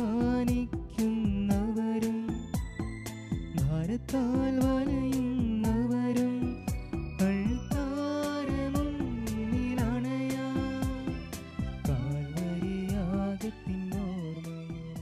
ധ്യാനിക്കുന്നവരും ഭാരത്താൽ വലയുന്നവരും അൾത്താരമുന്നിലണയാ കാൽവരിയാകത്തിനോർമ്മയുമായി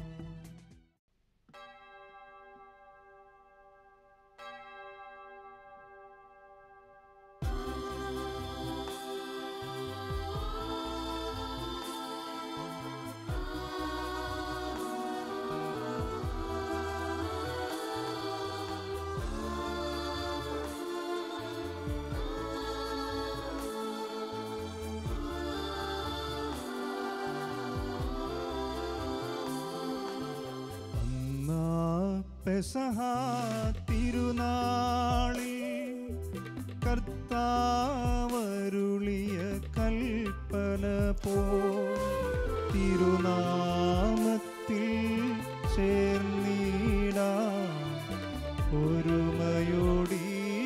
അന്നാ പെസഹ തിരുനാളിൽ കർത്താവരുളിയ കൽപ്പന പോ തിരുനാമത്തിൽ ചേർന്നിടാ ഒരുമയോടി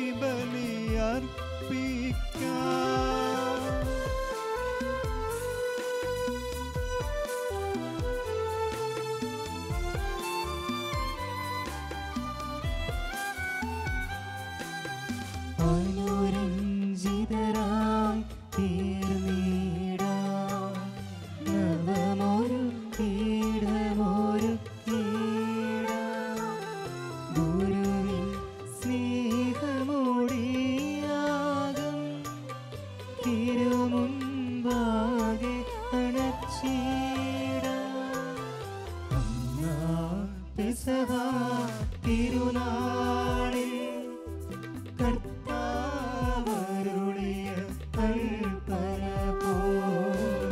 ബലിയർപ്പിക്കാം അനുരഞ്ജിതരായി തീർന്നിടാം നവമൊരു പീഠമൊരു ഗുരുവിൻ സ്നേഹമോടിയാകും തിരുമുൻപാകെ അണച്ചിടാം അന്നാ പെസഹ തിരുനാളിൽ കർത്താവരുളിയ കൽപ്പന പോൽ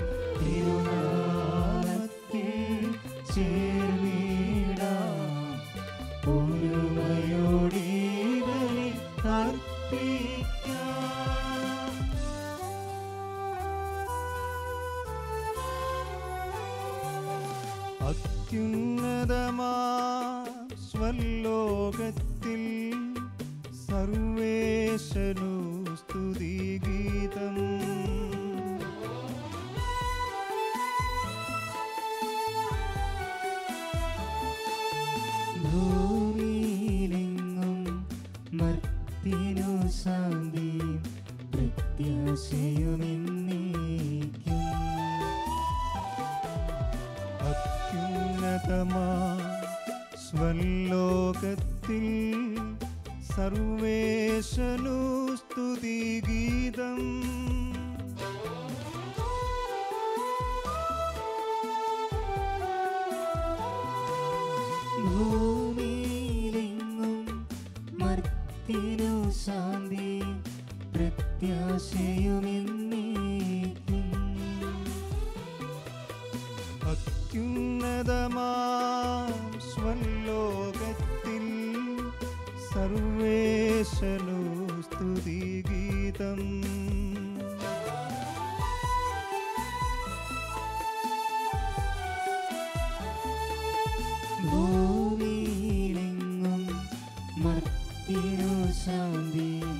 തിരുനാമത്തിൽ ചേർന്നിടാം ഒരുമയോടി ബലി അർപ്പിക്കാം അത്യുന്നതമാ സ്വല്ലോകത്തിൽ സർവേശനു സ്തുതിഗീതം ഭൂമിയിലെങ്ങും മർത്തിനു ശാന്തിയും പ്രത്യാശയുമെന്നേക്കും അത്യുന്നതമാ സ്വല്ലോകത്തിൽ സർവേശനു സ്തുതിഗീതം ഭൂമിയിലെങ്ങും മർത്തിനു ശാന്തിയും പ്രത്യാശയുമെന്നേക്കും അത്യുന്നതമാ സ്വല്ലോകത്തിൽ സർവേശനു സ്തുതിഗീതം ഭൂമിയിലെങ്ങും മർത്തിനു ശാന്തിയും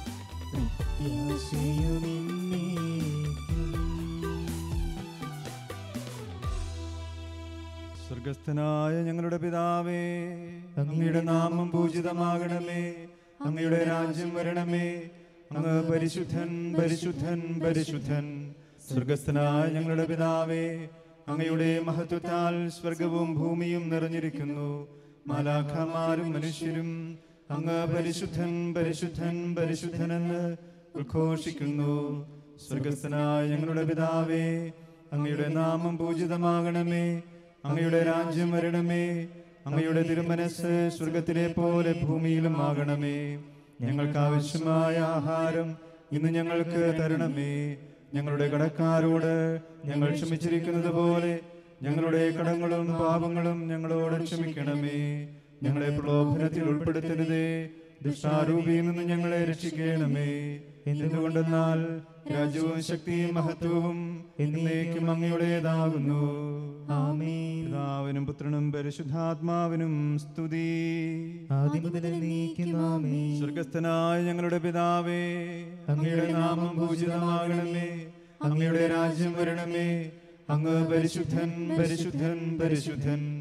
പ്രത്യാശയുമെന്നേക്കും സ്വർഗസ്ഥനായ ഞങ്ങളുടെ പിതാവേ അങ്ങയുടെ നാമം പൂജിതമാകണമേ അങ്ങയുടെ രാജ്യം വരണമേ അങ്ങ് പരിശുദ്ധൻ പരിശുദ്ധൻ പരിശുദ്ധൻ സ്വർഗസ്ഥനായ ഞങ്ങളുടെ പിതാവേ അങ്ങയുടെ മഹത്വത്താൽ സ്വർഗവും ഭൂമിയും നിറഞ്ഞിരിക്കുന്നു മാലാഖമാരും മനുഷ്യരും അങ്ങ് പരിശുദ്ധൻ പരിശുദ്ധൻ പരിശുദ്ധനെന്ന് ഉദ്ഘോഷിക്കുന്നു സ്വർഗസ്ഥനായ ഞങ്ങളുടെ പിതാവേ അങ്ങയുടെ നാമം പൂജിതമാകണമേ അങ്ങയുടെ രാജ്യം വരണമേ അങ്ങയുടെ തിരുമനസ് സ്വർഗത്തിലെ പോലെ ഭൂമിയിലും ആകണമേ ഞങ്ങൾക്ക് ആവശ്യമായ ആഹാരം ഇന്ന് ഞങ്ങൾക്ക് തരണമേ ഞങ്ങളുടെ കടക്കാരോട് ഞങ്ങൾ ക്ഷമിച്ചിരിക്കുന്നത് പോലെ ഞങ്ങളുടെ കടങ്ങളും പാപങ്ങളും ഞങ്ങളോട് ക്ഷമിക്കണമേ ഞങ്ങളെ പ്രലോഭനത്തിൽ ഉൾപ്പെടുത്തരുതേ ദുഷ്ടാരൂപിയിൽ നിന്ന് ഞങ്ങളെ രക്ഷിക്കണമേ എന്തുകൊണ്ടെന്നാൽ രാജ്യവും ശക്തിയും മഹത്വവും എന്നേക്കും അങ്ങയുടേതാകുന്നു ആമേൻ പിതാവിനും പുത്രനും പരിശുദ്ധാത്മാവിനും സ്തുതി ആദ്യം മുതൽ എന്നേക്കും ആമേൻ സ്വർഗസ്ഥനായ ഞങ്ങളുടെ പിതാവേ അങ്ങയുടെ നാമം പൂജിതമാകണമേ അങ്ങയുടെ രാജ്യം വരണമേ അങ്ങ് പരിശുദ്ധൻ പരിശുദ്ധൻ പരിശുദ്ധൻ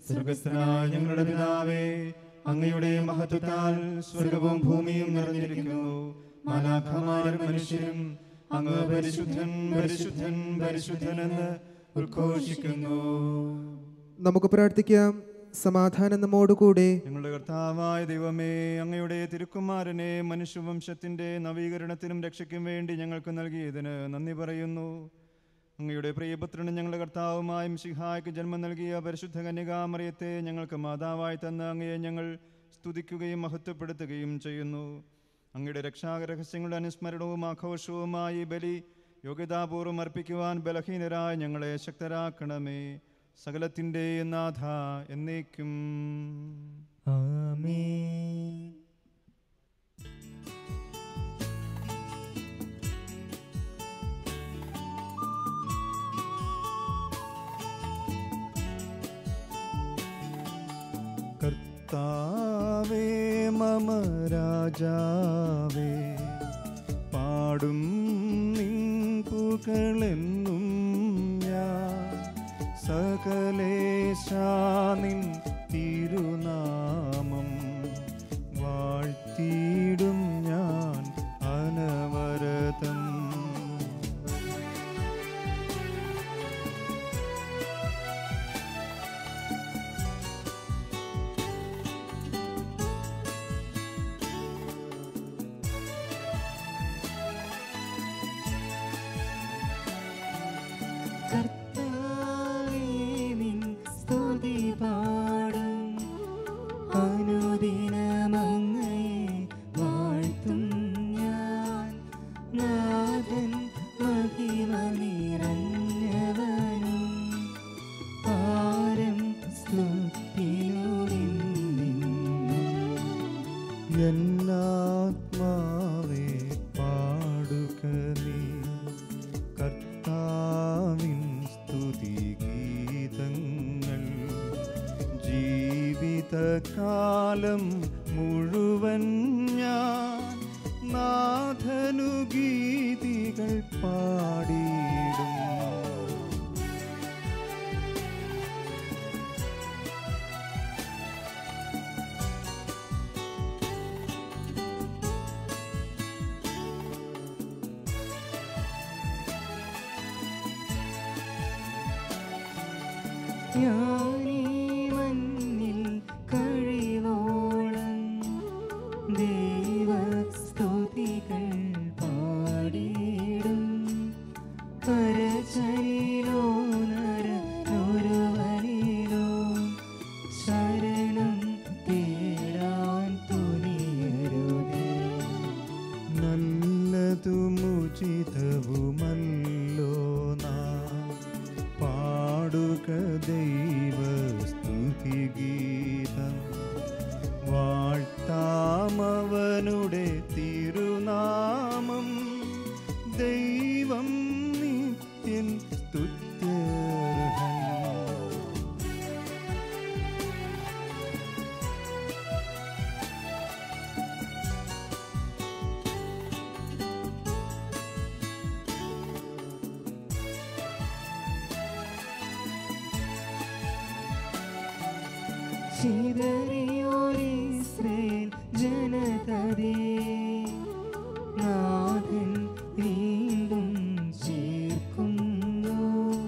സ്വർഗസ്ഥനായ ഞങ്ങളുടെ പിതാവേ അങ്ങയുടെ മഹത്വത്താൽ സ്വർഗവും ഭൂമിയും നിറഞ്ഞിരിക്കുന്നു മാലാഖമാരും മനുഷ്യരും അങ്ങ് പരിശുദ്ധൻ പരിശുദ്ധൻ പരിശുദ്ധൻ എന്ന് ഉദ്ഘോഷിക്കുന്നു നമുക്ക് പ്രാർത്ഥിക്കാം സമാധാനം നമ്മോടുകൂടെ ഞങ്ങളുടെ കർത്താവായ ദൈവമേ അങ്ങയുടെ തിരുക്കുമാരനെ മനുഷ്യവംശത്തിന്റെ നവീകരണത്തിനും രക്ഷയ്ക്കും വേണ്ടി ഞങ്ങൾക്ക് നൽകിയതിന് നന്ദി പറയുന്നു അങ്ങയുടെ പ്രിയപുത്രനും ഞങ്ങളുടെ കർത്താവുമായ മിശിഹായ്ക്ക് ജന്മം നൽകിയ പരിശുദ്ധ കന്യകാമറിയത്തെ ഞങ്ങൾക്ക് മാതാവായി തന്ന അങ്ങയെ ഞങ്ങൾ സ്തുതിക്കുകയും മഹത്വപ്പെടുത്തുകയും ചെയ്യുന്നു അങ്ങയുടെ രക്ഷാരഹസ്യങ്ങളുടെ അനുസ്മരണവും ആഘോഷവുമായി ഈ ബലി യോഗ്യതാപൂർവ്വം അർപ്പിക്കുവാൻ ബലഹീനരായ ഞങ്ങളെ ശക്തരാക്കണമേ സകലത്തിൻ്റെ നാഥ എന്നേക്കും ആമേൻ കർത്താവേ മമ രാജാവേ പാടും നിൻ പുകളെന്നും ഞാൻ സകലേശാനിൻ തിരുനാമം വാഴ്ത്തിയിടും ഞാൻ അനവരതം കർത്താവേ നിൻ സ്തുതി പാടും അനുദിനമങ്ങയെ വാഴ്ത്തും ഞാൻ നാഥൻ മഹിമ നിറഞ്ഞവനും പാരം സ്തുതിനുമിന്നും എന്നാത്മാവേ പാടുക നീ കർത്താവിൻ സ്തുതിഗീതങ്ങൾ ജീവിതകാലം മുഴുവൻ ഞാൻ നാഥനു ഗീതികൾ പാടിയിടും ഞാനീ മണ്ണിൽ കഴിവോളം ദൈവസ്തുതികൾ പാടിയിടും കരചരിലോ നരനൊരുവനിലോ ശരണം തേടാൻ തുനിയരുതേ നല്ലതുമുചിതവുമല്ലോ നാം പാടുക ദൈവസ്തുതിഗീതം വാഴ്ത്താമവനുടെ തിരുനാമം ദൈവം നിത്യൻ സ്തുത്യർഹൻ ചിതറിയോരിസ്രേൽ ജനതരേ നാഥൻ വീണ്ടും ചേർക്കുന്നു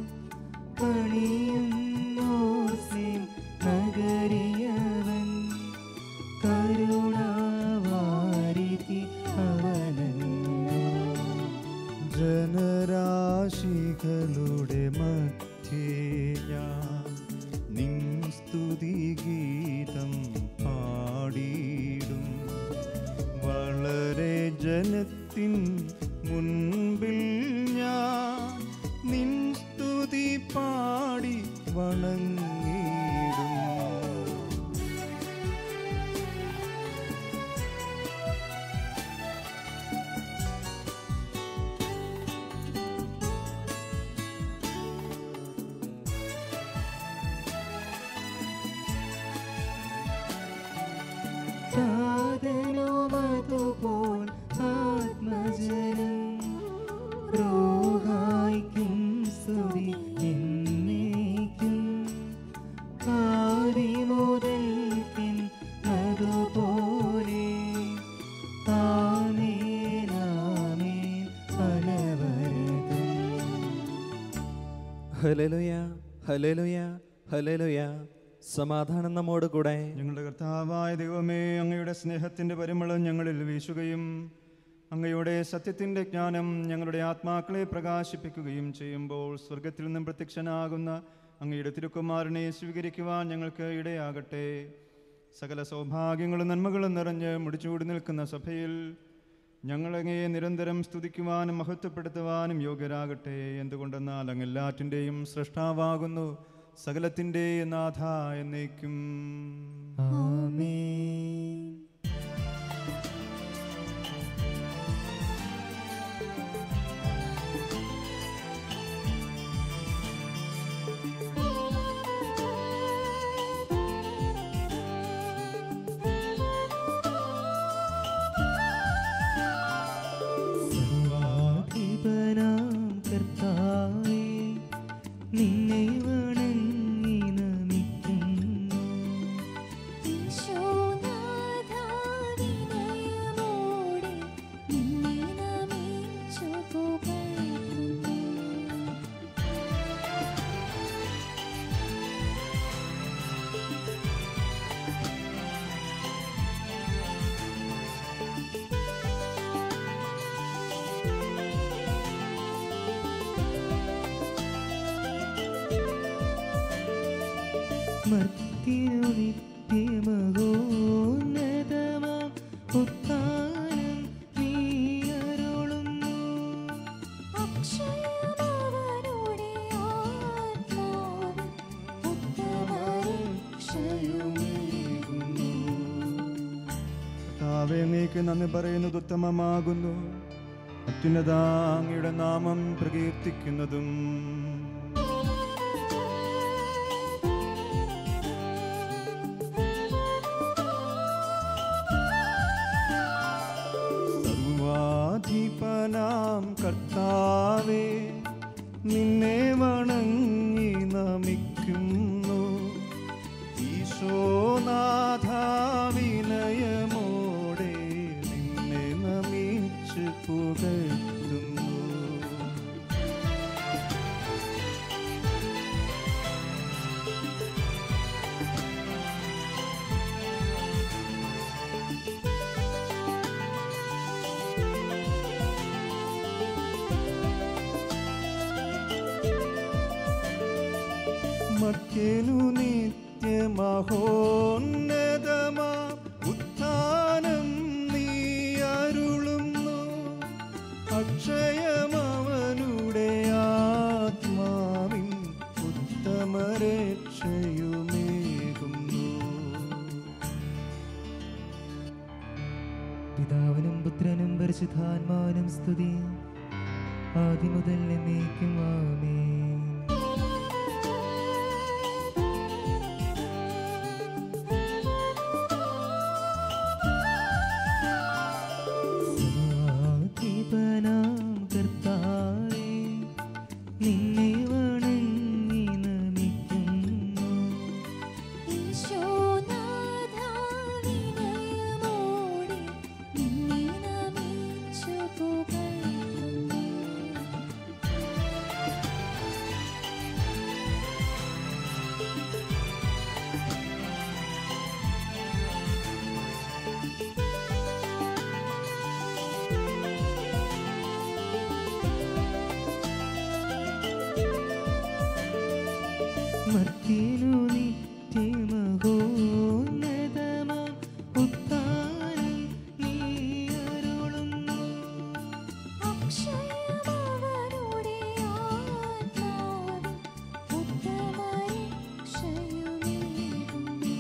പണിയുന്നോർസേം നഗരിയവൻ കരുണാവാരിധി അവനല്ലോ ജനരാശികളുടെ മധ്യേ ഞാൻ നിൻ സ്തുതിഗീതം പാടിയിടും വളരെ ജനത്തിൻ മുൻപിൽ ഞാൻ നിൻ സ്തുതി പാടി വണങ്ങിയിടും സാധനമതുപോൽ ആത്മജന ഹലലുയ ഹലലുയ ഹലലുയ സമാധാനം നമ്മോട് കൂടെ ഞങ്ങളുടെ കർത്താവായ ദൈവമേ അങ്ങയുടെ സ്നേഹത്തിൻ്റെ പരിമളം ഞങ്ങളിൽ വീശുകയും അങ്ങയുടെ സത്യത്തിൻ്റെ ജ്ഞാനം ഞങ്ങളുടെ ആത്മാക്കളെ പ്രകാശിപ്പിക്കുകയും ചെയ്യുമ്പോൾ സ്വർഗത്തിൽ നിന്നും പ്രത്യക്ഷനാകുന്ന അങ്ങയുടെ തിരുക്കുമാരനെ സ്വീകരിക്കുവാൻ ഞങ്ങൾക്ക് ഇടയാകട്ടെ സകല സൗഭാഗ്യങ്ങളും നന്മകളും നിറഞ്ഞ് മുടിച്ചൂടി നിൽക്കുന്ന സഭയിൽ ഞങ്ങളങ്ങയെ നിരന്തരം സ്തുതിക്കുവാനും മഹത്വപ്പെടുത്തുവാനും യോഗ്യരാകട്ടെ എന്തുകൊണ്ടെന്നാൽ അങ്ങ് എല്ലാറ്റിൻ്റെയും സൃഷ്ടാവാകുന്നു സകലത്തിൻ്റെ നാഥ എന്നേക്കും ആമേൻ സർവാധിപനാം കർത്താവേ നിന്നെ വണങ്ങി നമിക്കുന്നു ഈശോനാഥാവിനയമോടെ നിന്നെ നമിച്ചു പുകഴ്ത്തുന്നു മർത്തിനു നിത്യമഹോന്നതമാം ഉത്ഥാനം നീ അരുളുന്നു അക്ഷയമവരുടെ ആത്മാവ് ഉത്തമരക്ഷയുമേകുന്നു കർത്താവേ നീക്ക് നന്ദി പറയുന്നത് ഉത്തമമാകുന്നു അത്യുന്നത അങ്ങയുടെ നാമം പ്രകീർത്തിക്കുന്നതും സർവാധിപനാം കർത്താവേ നിന്നെ വണങ്ങി നമിക്കുന്നു ഈശോനാഥാവിനയമോടെ നിന്നെ നമിച്ച് പുകഴ്ത്തുന്നു മറ്റേനു നിത്യമഹോന്നതമാ ഉത്ഥാനം നീ അരുളുന്നു അക്ഷയമവനുടെ ആത്മാവിൻ ഉത്തമരക്ഷയുമേകുന്നു പിതാവിനും പുത്രനും പരിശുദ്ധാത്മാവിനും സ്തുതി ആദ്യം മുതൽ എന്നേക്കും ആമേൻ സർവാധിപനാം കർത്താവേ, നിന്നെ വണങ്ങി നമിക്കുന്നു ഈശോനാഥാവിനയമോടെ നിന്നെ നമിച്ചു പുകഴ്ത്തുന്നു മർത്തിനു നിത്യമഹോന്നതമാം ഉത്ഥാനം നീ അരുളുന്നു അക്ഷയമവരുടെ ആത്മാവ് ഉത്തമരക്ഷയുമേകുന്നു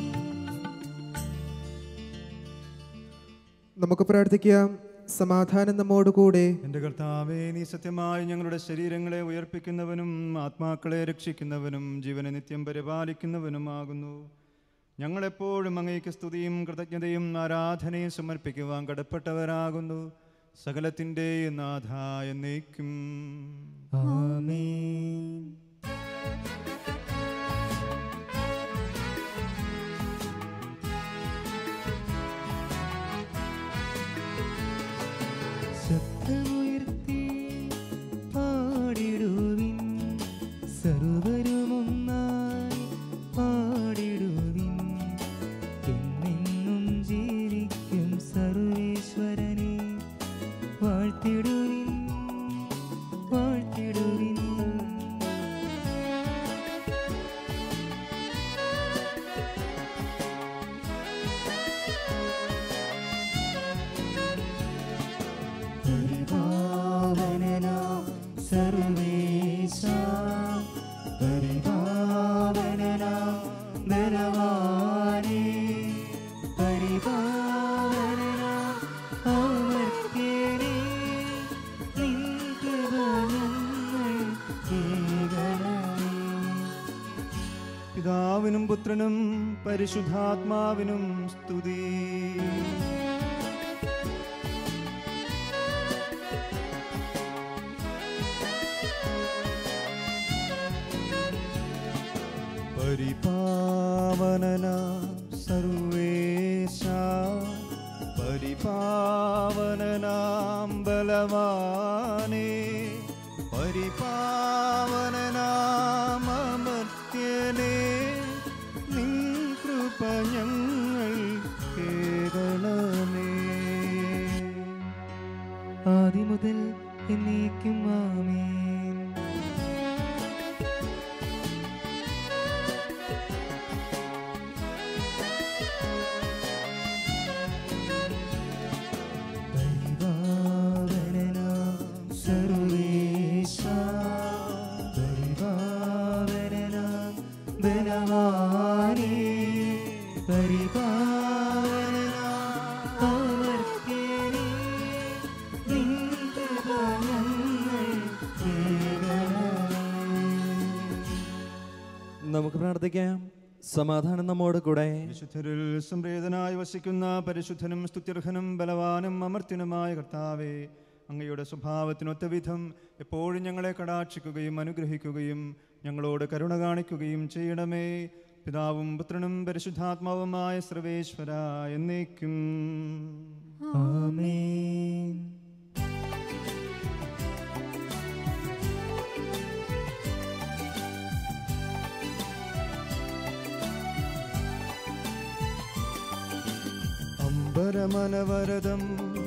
നമുക്ക് പ്രാർത്ഥിക്കാം സമാധാനം നമ്മോടുകൂടെ എൻ്റെ കർത്താവേ നീ സത്യമായി ഞങ്ങളുടെ ശരീരങ്ങളെ ഉയർപ്പിക്കുന്നവനും ആത്മാക്കളെ രക്ഷിക്കുന്നവനും ജീവനെ നിത്യം പരിപാലിക്കുന്നവനുമാകുന്നു ഞങ്ങളെപ്പോഴും അങ്ങേക്ക് സ്തുതിയും കൃതജ്ഞതയും ആരാധനയും സമർപ്പിക്കുവാൻ കടപ്പെട്ടവരാകുന്നു സകലത്തിൻ്റെ നാഥ എന്നേക്കും ആമേൻ ശബ്ദമുയർത്തി പാടിടുവിൻ സർവ ബലവാനേ പരിപാലനാം അമർത്യനേ നിൻ കൃപ ഞങ്ങൾ കേൾക്കണമേ പിതാവിനും പുത്രനും പരിശുദ്ധാത്മാവിനും സ്തുതി പരിപാവനന സർവേശ പരിപാവനനാം ബലവാനേ പരിപാവനനാം അമർത്യനേ നിൻ കൃപ ഞങ്ങൾ കേൾക്കണമേ ആദിമുതൽ എന്നേക്കും ആമേൻ പരിപാവനനാം സർവേശ പരിപാവനനാം ബലവാനേ പരിപാവനനാം അമർത്യനേ നിൻ കൃപ ഞങ്ങൾ കേൾക്കണമേ നമുക്ക് പ്രാർത്ഥിക്കാം സമാധാനം നമ്മോട് കൂടെ വിശുദ്ധരിൽ സംപ്രീതനായി വസിക്കുന്ന പരിശുദ്ധനും സ്തുത്യർഹനും ബലവാനും അമർത്യനുമായ കർത്താവേ അങ്ങയുടെ സ്വഭാവത്തിനൊത്ത വിധം എപ്പോഴും ഞങ്ങളെ കടാക്ഷിക്കുകയും അനുഗ്രഹിക്കുകയും ഞങ്ങളോട് കരുണ കാണിക്കുകയും ചെയ്യണമേ പിതാവും പുത്രനും പരിശുദ്ധാത്മാവുമായ സർവേശ്വര എന്നേക്കും ആമേൻ അമ്പരമനവരതം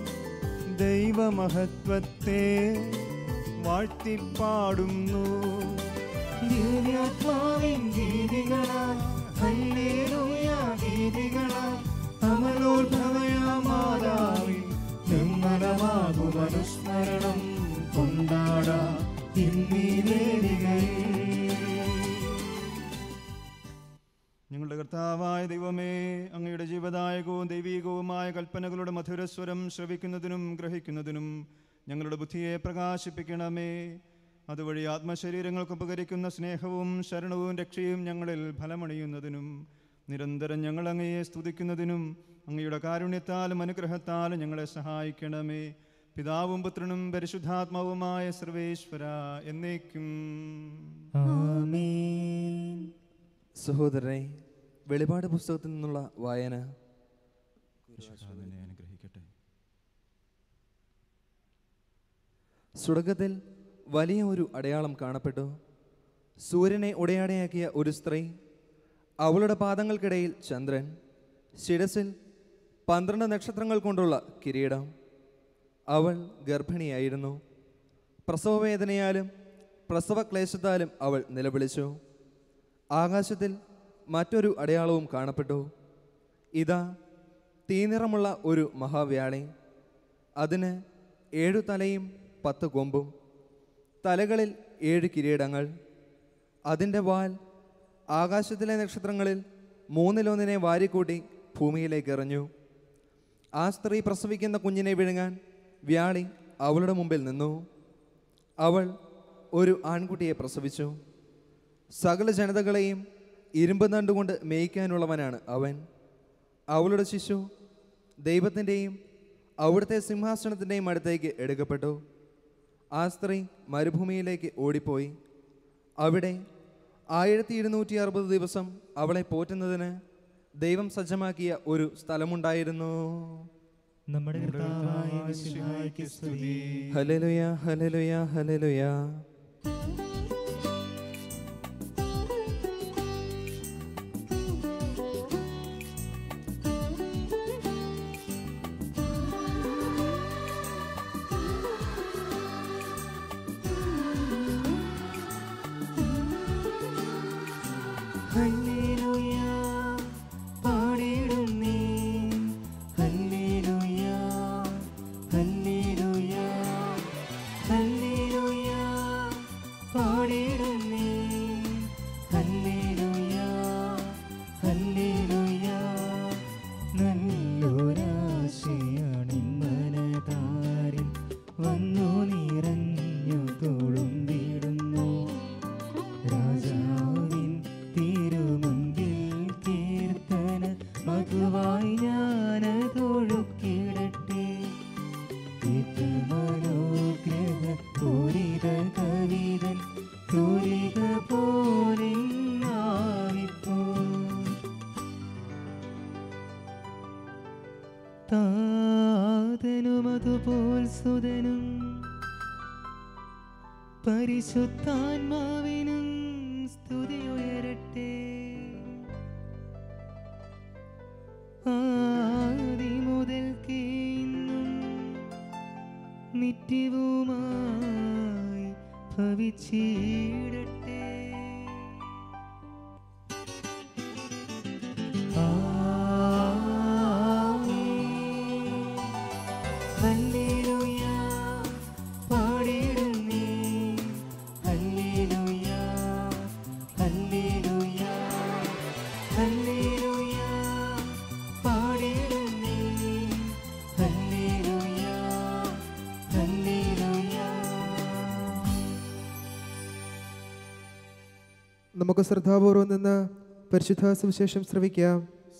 ദൈവമഹത്വത്തെ വാഴ്ത്തിപ്പാടുന്നു ദിവ്യാത്മാവിൻ ഗീതികളാൽ ഹല്ലേലൂയ ഗീതികളാൽ അമലോത്ഭവയാമാതാവിൻ നിർമ്മലമാകും അനുസ്മരണം കൊണ്ടാടാം ഇന്നീ വേദികയിൽ ഞങ്ങളുടെ കർത്താവായ ദൈവമേ അങ്ങയുടെ ജീവദായകവും ദൈവീകവുമായ കൽപ്പനകളുടെ മധുരസ്വരം ശ്രവിക്കുന്നതിനും ഗ്രഹിക്കുന്നതിനും ഞങ്ങളുടെ ബുദ്ധിയെ പ്രകാശിപ്പിക്കണമേ അതുവഴി ആത്മശരീരങ്ങൾക്ക് ഉപകരിക്കുന്ന സ്നേഹവും ശരണവും രക്ഷയും ഞങ്ങളിൽ ഫലമണിയുന്നതിനും നിരന്തരം ഞങ്ങൾ അങ്ങയെ സ്തുതിക്കുന്നതിനും അങ്ങയുടെ കാരുണ്യത്താലും അനുഗ്രഹത്താലും ഞങ്ങളെ സഹായിക്കണമേ പിതാവും പുത്രനും പരിശുദ്ധാത്മാവുമായ സർവേശ്വര എന്നേക്കും ആമേൻ സഹോദരനെ വെളിപാട് പുസ്തകത്തിൽ നിന്നുള്ള വായന അനുഗ്രഹിക്കട്ടെ സ്വർഗത്തിൽ വലിയ ഒരു അടയാളം കാണപ്പെട്ടു സൂര്യനെ ഉടയാടയാക്കിയ ഒരു സ്ത്രീ അവളുടെ പാദങ്ങൾക്കിടയിൽ ചന്ദ്രൻ ശിരസിൽ പന്ത്രണ്ട് നക്ഷത്രങ്ങൾ കൊണ്ടുള്ള കിരീടം അവൾ ഗർഭിണിയായിരുന്നു പ്രസവവേദനയാലും പ്രസവക്ലേശത്താലും അവൾ നിലവിളിച്ചു ആകാശത്തിൽ മറ്റൊരു അടയാളവും കാണപ്പെട്ടു ഇതാ തീനിറമുള്ള ഒരു മഹാവ്യാളി അതിന് ഏഴു തലയും പത്ത് കൊമ്പും തലകളിൽ ഏഴ് കിരീടങ്ങൾ അതിൻ്റെ വാൽ ആകാശത്തിലെ നക്ഷത്രങ്ങളിൽ മൂന്നിലൊന്നിനെ വാരിക്കൂട്ടി ഭൂമിയിലേക്ക് എറിഞ്ഞു ആ സ്ത്രീ പ്രസവിക്കുന്ന കുഞ്ഞിനെ വിഴുങ്ങാൻ വ്യാളി അവളുടെ മുമ്പിൽ നിന്നു അവൾ ഒരു ആൺകുട്ടിയെ പ്രസവിച്ചു സകല ജനതകളെയും ഇരുമ്പ് നണ്ടുകൊണ്ട് മേയ്ക്കാനുള്ളവനാണ് അവൻ അവളുടെ ശിശു ദൈവത്തിൻ്റെയും അവിടുത്തെ സിംഹാസനത്തിൻ്റെയും അടുത്തേക്ക് എടുക്കപ്പെട്ടു ആ സ്ത്രീ മരുഭൂമിയിലേക്ക് ഓടിപ്പോയി അവിടെ ആയിരത്തി ഇരുന്നൂറ്റി അറുപത് ദിവസം അവളെ പോറ്റുന്നതിന് ദൈവം സജ്ജമാക്കിയ ഒരു സ്ഥലമുണ്ടായിരുന്നു നമ്മുടെ കർത്താവായ മിശിഹായ്ക്ക് സ്തുതി ഹലലുയ ഹലലുയ ഹലലുയ ഹല്ലേലൂയ പാടിടും നീ ഹല്ലേലൂയ ഹല്ലേലൂയ ഹല്ലേലൂയ പാ മധുവായി ഞാനതൊഴുക്കിടട്ടെ മനോഗ്രഹ പൂരിത കവിതൻ തൂലിക പോലെ ആവിപ്പോ താതനും അതുപോൽ സുതനും പരിശുദ്ധാത്മാവിനും സ്തുതി ഉയരട്ടെ ആദി മുതൽ ഇന്നും നിത്യവുമായി ഭവിച്ചിടട്ടെ ഹല്ലേലൂയ പാടിടുന്നേ ഹല്ലേലൂയ ഹല്ലേലൂയ ഹല്ലേലൂയ പാടിടുന്നേ ഹല്ലേലൂയ ഹല്ലേലൂയ നമുക്ക് ശ്രദ്ധാപൂർവം നിന്ന് പരിശുദ്ധ സുവിശേഷം ശ്രവിക്കാം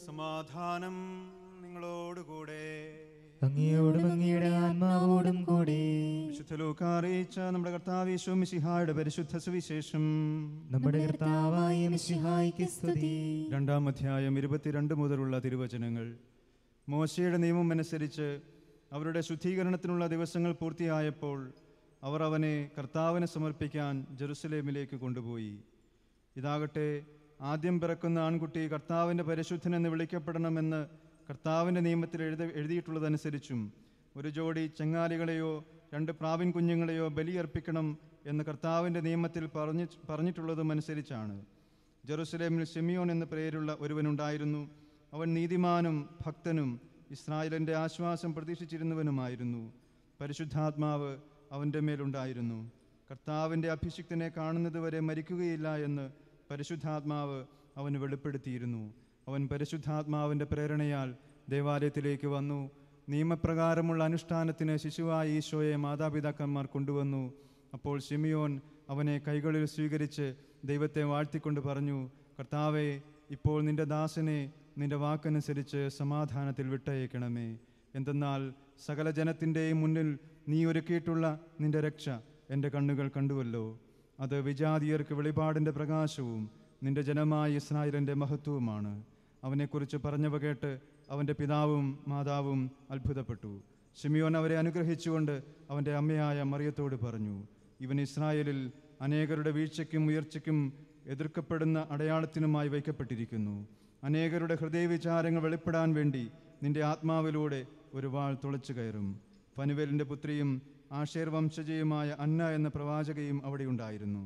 സമാധാനം നിങ്ങളോടുകൂടെ അങ്ങയോടും അങ്ങയുടെ ആത്മാവോടും കൂടെ വിശുദ്ധ ലൂക്ക അറിയിച്ച നമ്മുടെ കർത്താവീശോ മിശിഹായുടെ പരിശുദ്ധ സുവിശേഷം നമ്മുടെ കർത്താവായ മിശിഹായിക്ക് സ്തുതി രണ്ടാം അധ്യായം ഇരുപത്തിരണ്ട് മുതലുള്ള തിരുവചനങ്ങൾ മോശയുടെ നിയമം അനുസരിച്ച് അവരുടെ ശുദ്ധീകരണത്തിനുള്ള ദിവസങ്ങൾ പൂർത്തിയായപ്പോൾ അവർ അവനെ കർത്താവിന് സമർപ്പിക്കാൻ ജെറുസലേമിലേക്ക് കൊണ്ടുപോയി ഇതാകട്ടെ ആദ്യം പിറക്കുന്ന ആൺകുട്ടി കർത്താവിൻ്റെ പരിശുദ്ധനെന്ന് വിളിക്കപ്പെടണമെന്ന് കർത്താവിൻ്റെ നിയമത്തിൽ എഴുത എഴുതിയിട്ടുള്ളതനുസരിച്ചും ഒരു ജോഡി ചെങ്ങാലികളെയോ രണ്ട് പ്രാവിൻ കുഞ്ഞുങ്ങളെയോ ബലിയർപ്പിക്കണം എന്ന് കർത്താവിൻ്റെ നിയമത്തിൽ പറഞ്ഞ് പറഞ്ഞിട്ടുള്ളതും അനുസരിച്ചാണ് ജെറുസലേമിൽ ഷെമിയോൻ എന്ന പേരുള്ള ഒരുവനുണ്ടായിരുന്നു അവൻ നീതിമാനും ഭക്തനും ഇസ്രായേലിൻ്റെ ആശ്വാസം പ്രതീക്ഷിച്ചിരുന്നവനുമായിരുന്നു പരിശുദ്ധാത്മാവ് അവൻ്റെ മേലുണ്ടായിരുന്നു കർത്താവിൻ്റെ അഭിഷിക്തനെ കാണുന്നതുവരെ മരിക്കുകയില്ല എന്ന് പരിശുദ്ധാത്മാവ് അവന് വെളിപ്പെടുത്തിയിരുന്നു അവൻ പരിശുദ്ധാത്മാവിൻ്റെ പ്രേരണയാൽ ദേവാലയത്തിലേക്ക് വന്നു നിയമപ്രകാരമുള്ള അനുഷ്ഠാനത്തിന് ശിശുവായ ഈശോയെ മാതാപിതാക്കന്മാർ കൊണ്ടുവന്നു അപ്പോൾ ഷിമിയോൻ അവനെ കൈകളിൽ സ്വീകരിച്ച് ദൈവത്തെ വാഴ്ത്തിക്കൊണ്ട് പറഞ്ഞു കർത്താവെ ഇപ്പോൾ നിന്റെ ദാസനെ നിന്റെ വാക്കനുസരിച്ച് സമാധാനത്തിൽ വിട്ടയക്കണമേ എന്തെന്നാൽ സകല ജനത്തിൻ്റെയും മുന്നിൽ നീ ഒരുക്കിയിട്ടുള്ള നിന്റെ രക്ഷ എൻ്റെ കണ്ണുകൾ കണ്ടുവല്ലോ അത് വിജാതീയർക്ക് വെളിപാടിൻ്റെ പ്രകാശവും നിന്റെ ജനമായ ഇസ്രായേലിൻ്റെ മഹത്വവുമാണ് അവനെക്കുറിച്ച് പറഞ്ഞവ കേട്ട് അവൻ്റെ പിതാവും മാതാവും അത്ഭുതപ്പെട്ടു ഷിമിയോൻ അവരെ അനുഗ്രഹിച്ചുകൊണ്ട് അവൻ്റെ അമ്മയായ മറിയത്തോട് പറഞ്ഞു ഇവൻ ഇസ്രായേലിൽ അനേകരുടെ വീഴ്ചയ്ക്കും ഉയർച്ചയ്ക്കും എതിർക്കപ്പെടുന്ന അടയാളത്തിനുമായി വയ്ക്കപ്പെട്ടിരിക്കുന്നു അനേകരുടെ ഹൃദയവിചാരങ്ങൾ വെളിപ്പെടാൻ വേണ്ടി നിന്റെ ആത്മാവിലൂടെ ഒരു വാൾ തുളച്ചു കയറും പനുവേലിൻ്റെ പുത്രിയും ആഷേർ വംശജയുമായ അന്ന എന്ന പ്രവാചകയും അവിടെയുണ്ടായിരുന്നു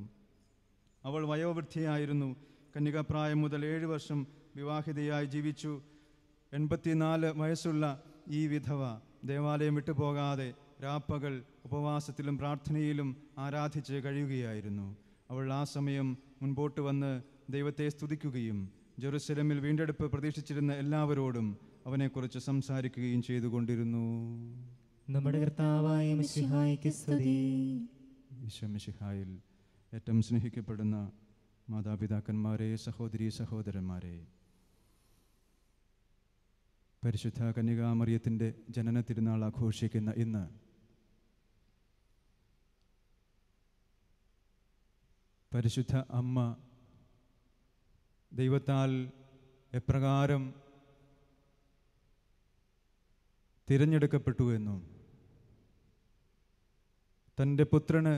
അവൾ വയോവൃദ്ധിയായിരുന്നു കന്യകാപ്രായം മുതൽ ഏഴ് വർഷം വിവാഹിതയായി ജീവിച്ചു എൺപത്തിനാല് വയസ്സുള്ള ഈ വിധവ ദേവാലയം വിട്ടുപോകാതെ രാപ്പകൽ ഉപവാസത്തിലും പ്രാർത്ഥനയിലും ആരാധിച്ച് കഴിയുകയായിരുന്നു അവൾ ആ സമയം മുൻപോട്ട് വന്ന് ദൈവത്തെ സ്തുതിക്കുകയും ജെറുസലമിൽ വീണ്ടെടുപ്പ് പ്രതീക്ഷിച്ചിരുന്ന എല്ലാവരോടും അവനെക്കുറിച്ച് സംസാരിക്കുകയും ചെയ്തുകൊണ്ടിരുന്നു നമ്മുടെ കർത്താവായ മിശിഹായിക്ക് സ്തുതി ഈശ്വമിഷിഹായിൽ ഏറ്റവും സ്നേഹിക്കപ്പെടുന്ന മാതാപിതാക്കന്മാരെ സഹോദരി സഹോദരന്മാരെ പരിശുദ്ധ കന്യകാമറിയത്തിൻ്റെ ജനന തിരുനാൾ ആഘോഷിക്കുന്ന ഇന്ന് പരിശുദ്ധ അമ്മ ദൈവത്താൽ എപ്രകാരം തിരഞ്ഞെടുക്കപ്പെട്ടു എന്നും തൻ്റെ പുത്രന്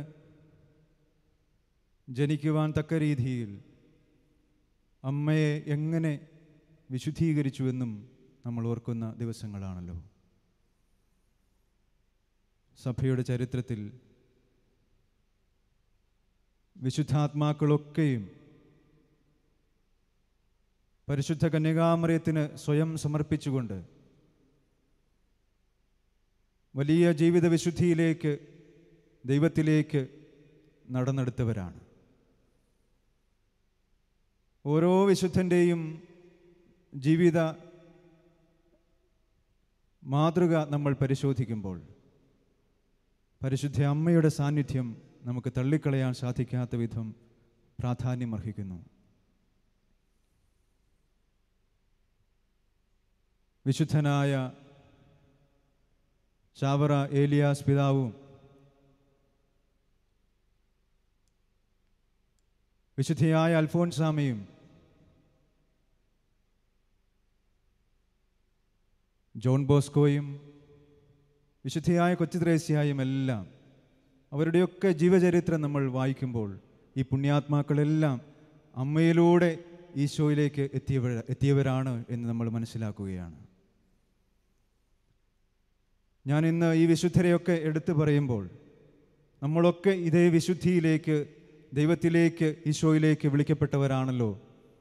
ജനിക്കുവാൻ തക്ക രീതിയിൽ അമ്മയെ എങ്ങനെ വിശുദ്ധീകരിച്ചുവെന്നും നമ്മൾ ഓർക്കുന്ന ദിവസങ്ങളാണല്ലോ സഭയുടെ ചരിത്രത്തിൽ വിശുദ്ധാത്മാക്കളൊക്കെയും പരിശുദ്ധ കന്യകാമറിയത്തിന് സ്വയം സമർപ്പിച്ചുകൊണ്ട് വലിയ ജീവിത വിശുദ്ധിയിലേക്ക് ദൈവത്തിലേക്ക് നടന്നെടുത്തവരാണ് ഓരോ വിശുദ്ധൻ്റെയും ജീവിത മാതൃക നമ്മൾ പരിശോധിക്കുമ്പോൾ പരിശുദ്ധ അമ്മയുടെ സാന്നിധ്യം നമുക്ക് തള്ളിക്കളയാൻ സാധിക്കാത്ത വിധം പ്രാധാന്യമർഹിക്കുന്നു വിശുദ്ധനായ ചാവറ ഏലിയാസ് പിതാവും വിശുദ്ധിയായ അൽഫോൻസാമയും ജോൺ ബോസ്കോയും വിശുദ്ധിയായ കൊച്ചുത്രേസ്യായും എല്ലാം അവരുടെയൊക്കെ ജീവചരിത്രം നമ്മൾ വായിക്കുമ്പോൾ ഈ പുണ്യാത്മാക്കളെല്ലാം അമ്മയിലൂടെ ഈശോയിലേക്ക് എത്തിയവർ എത്തിയവരാണ് എന്ന് നമ്മൾ മനസ്സിലാക്കുകയാണ് ഞാൻ ഇന്ന് ഈ വിശുദ്ധരെയൊക്കെ എടുത്തു പറയുമ്പോൾ നമ്മളൊക്കെ ഇതേ വിശുദ്ധിയിലേക്ക് ദൈവത്തിലേക്ക് ഈശോയിലേക്ക് വിളിക്കപ്പെട്ടവരാണല്ലോ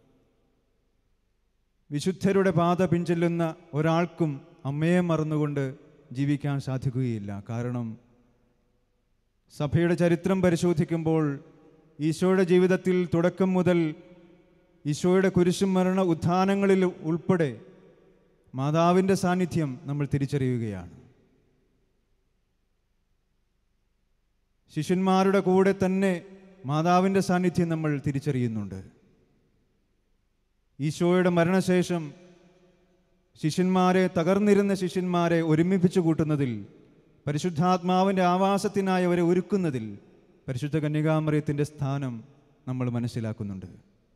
വിശുദ്ധരുടെ പാത പിഞ്ചെല്ലുന്ന ഒരാൾക്കും അമ്മയെ മറന്നുകൊണ്ട് ജീവിക്കാൻ സാധിക്കുകയില്ല കാരണം സഭയുടെ ചരിത്രം പരിശോധിക്കുമ്പോൾ ഈശോയുടെ ജീവിതത്തിൽ തുടക്കം മുതൽ ഈശോയുടെ കുരിശും മരണ ഉത്ഥാനങ്ങളിൽ ഉൾപ്പെടെ മാതാവിൻ്റെ സാന്നിധ്യം നമ്മൾ തിരിച്ചറിയുകയാണ് ശിഷ്യന്മാരുടെ കൂടെ തന്നെ മാതാവിൻ്റെ സാന്നിധ്യം നമ്മൾ തിരിച്ചറിയുന്നുണ്ട് ഈശോയുടെ മരണശേഷം ശിഷ്യന്മാരെ തകർന്നിരുന്ന ശിഷ്യന്മാരെ ഒരുമിപ്പിച്ചു കൂട്ടുന്നതിൽ പരിശുദ്ധാത്മാവിൻ്റെ ആവാസത്തിനായി അവരെ ഒരുക്കുന്നതിൽ പരിശുദ്ധ കന്യകാമറിയത്തിൻ്റെ സ്ഥാനം നമ്മൾ മനസ്സിലാക്കുന്നുണ്ട്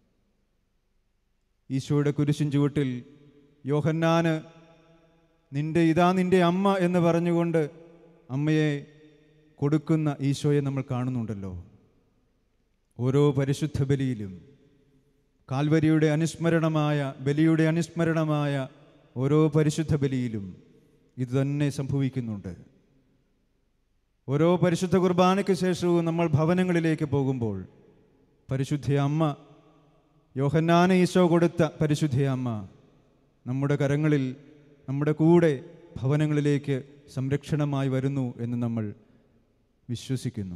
ഈശോയുടെ കുരിശിൻ ചുവട്ടിൽ യോഹന്നാന് നിന്റെ ഇതാ നിന്റെ അമ്മ എന്ന് പറഞ്ഞുകൊണ്ട് അമ്മയെ കൊടുക്കുന്ന ഈശോയെ നമ്മൾ കാണുന്നുണ്ടല്ലോ ഓരോ പരിശുദ്ധ ബലിയിലും കാൽവരിയുടെ അനുസ്മരണമായ ബലിയുടെ അനുസ്മരണമായ ഓരോ പരിശുദ്ധ ബലിയിലും ഇത് തന്നെ സംഭവിക്കുന്നുണ്ട് ഓരോ പരിശുദ്ധ കുർബാനയ്ക്ക് ശേഷവും നമ്മൾ ഭവനങ്ങളിലേക്ക് പോകുമ്പോൾ പരിശുദ്ധ അമ്മ യോഹന്നാന ഈശോ കൊടുത്ത പരിശുദ്ധ അമ്മ നമ്മുടെ കരങ്ങളിൽ നമ്മുടെ കൂടെ ഭവനങ്ങളിലേക്ക് സംരക്ഷണമായി വരുന്നു എന്ന് നമ്മൾ വിശ്വസിക്കുന്നു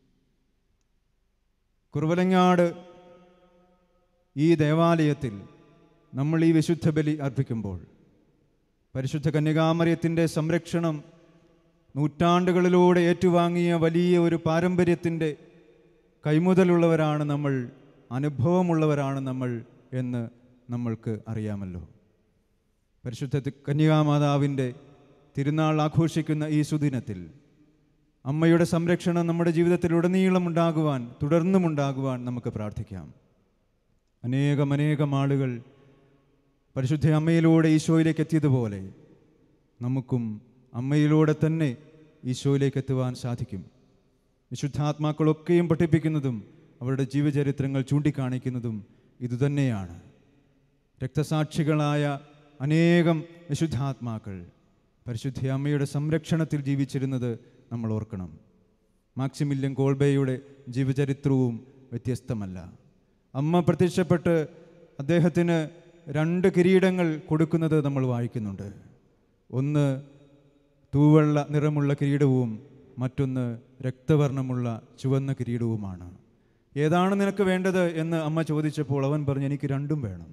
കുറുവലങ്ങാട് ഈ ദേവാലയത്തിൽ നമ്മൾ ഈ വിശുദ്ധ ബലി അർപ്പിക്കുമ്പോൾ പരിശുദ്ധ കന്യകാമറിയത്തിൻ്റെ സംരക്ഷണം നൂറ്റാണ്ടുകളിലൂടെ ഏറ്റുവാങ്ങിയ വലിയ ഒരു പാരമ്പര്യത്തിൻ്റെ കൈമുതലുള്ളവരാണ് നമ്മൾ അനുഭവമുള്ളവരാണ് നമ്മൾ എന്ന് നമ്മൾക്ക് അറിയാമല്ലോ പരിശുദ്ധ തി- കന്യകാമാതാവിൻ്റെ തിരുനാൾ ആഘോഷിക്കുന്ന ഈ സുദിനത്തിൽ അമ്മയുടെ സംരക്ഷണം നമ്മുടെ ജീവിതത്തിൽ ഉടനീളം ഉണ്ടാകുവാൻ തുടർന്നും ഉണ്ടാകുവാൻ നമുക്ക് പ്രാർത്ഥിക്കാം അനേകം അനേകം ആളുകൾ പരിശുദ്ധ അമ്മയിലൂടെ ഈശോയിലേക്ക് എത്തിയതുപോലെ നമുക്കും അമ്മയിലൂടെ തന്നെ ഈശോയിലേക്ക് എത്തുവാൻ സാധിക്കും വിശുദ്ധാത്മാക്കളൊക്കെയും പഠിപ്പിക്കുന്നതും അവരുടെ ജീവചരിത്രങ്ങൾ ചൂണ്ടിക്കാണിക്കുന്നതും ഇതുതന്നെയാണ് രക്തസാക്ഷികളായ അനേകം വിശുദ്ധാത്മാക്കൾ പരിശുദ്ധ അമ്മയുടെ സംരക്ഷണത്തിൽ ജീവിച്ചിരുന്നത് നമ്മൾ ഓർക്കണം മാക്സിമില്യൻ കോൾബേയുടെ ജീവചരിത്രവും വ്യത്യസ്തമല്ല അമ്മ പ്രത്യക്ഷപ്പെട്ട് അദ്ദേഹത്തിന് രണ്ട് കിരീടങ്ങൾ കൊടുക്കുന്നത് നമ്മൾ വായിക്കുന്നുണ്ട് ഒന്ന് തൂവെള്ള നിറമുള്ള കിരീടവും മറ്റൊന്ന് രക്തവർണ്ണമുള്ള ചുവന്ന കിരീടവുമാണ് ഏതാണ് നിനക്ക് വേണ്ടത് എന്ന് അമ്മ ചോദിച്ചപ്പോൾ അവൻ പറഞ്ഞു എനിക്ക് രണ്ടും വേണം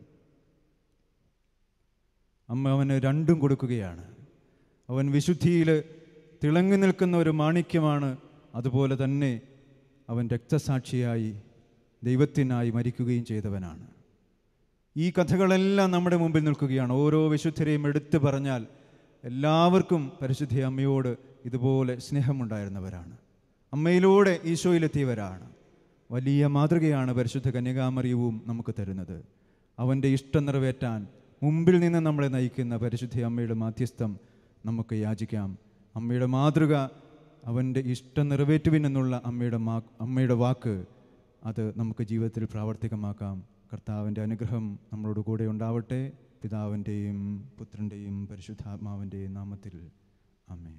അമ്മ അവന് രണ്ടും കൊടുക്കുകയാണ് അവൻ വിശുദ്ധിയിൽ തിളങ്ങി നിൽക്കുന്ന ഒരു മാണിക്യമാണ് അതുപോലെ തന്നെ അവൻ രക്തസാക്ഷിയായി ദൈവത്തിനായി മരിക്കുകയും ചെയ്തവനാണ് ഈ കഥകളെല്ലാം നമ്മുടെ മുമ്പിൽ നിൽക്കുകയാണ് ഓരോ വിശുദ്ധരെയും എടുത്തു പറഞ്ഞാൽ എല്ലാവർക്കും പരിശുദ്ധ അമ്മയോട് ഇതുപോലെ സ്നേഹമുണ്ടായിരുന്നവരാണ് അമ്മയിലൂടെ ഈശോയിലെത്തിയവരാണ് വലിയ മാതൃകയാണ് പരിശുദ്ധ കന്യകാമറിയവും നമുക്ക് തരുന്നത് അവൻ്റെ ഇഷ്ടം നിറവേറ്റാൻ മുമ്പിൽ നിന്ന് നമ്മളെ നയിക്കുന്ന പരിശുദ്ധ അമ്മയുടെ മാധ്യസ്ഥം നമുക്ക് യാചിക്കാം അമ്മയുടെ മാതൃക അവൻ്റെ ഇഷ്ടം നിറവേറ്റുവിനെന്നുള്ള അമ്മയുടെ മാ അമ്മയുടെ വാക്ക് അത് നമുക്ക് ജീവിതത്തിൽ പ്രാവർത്തികമാക്കാം കർത്താവിൻ്റെ അനുഗ്രഹം നമ്മളോട് കൂടെ ഉണ്ടാവട്ടെ പിതാവിൻ്റെയും പുത്രൻ്റെയും പരിശുദ്ധാത്മാവിൻ്റെയും നാമത്തിൽ അമേൻ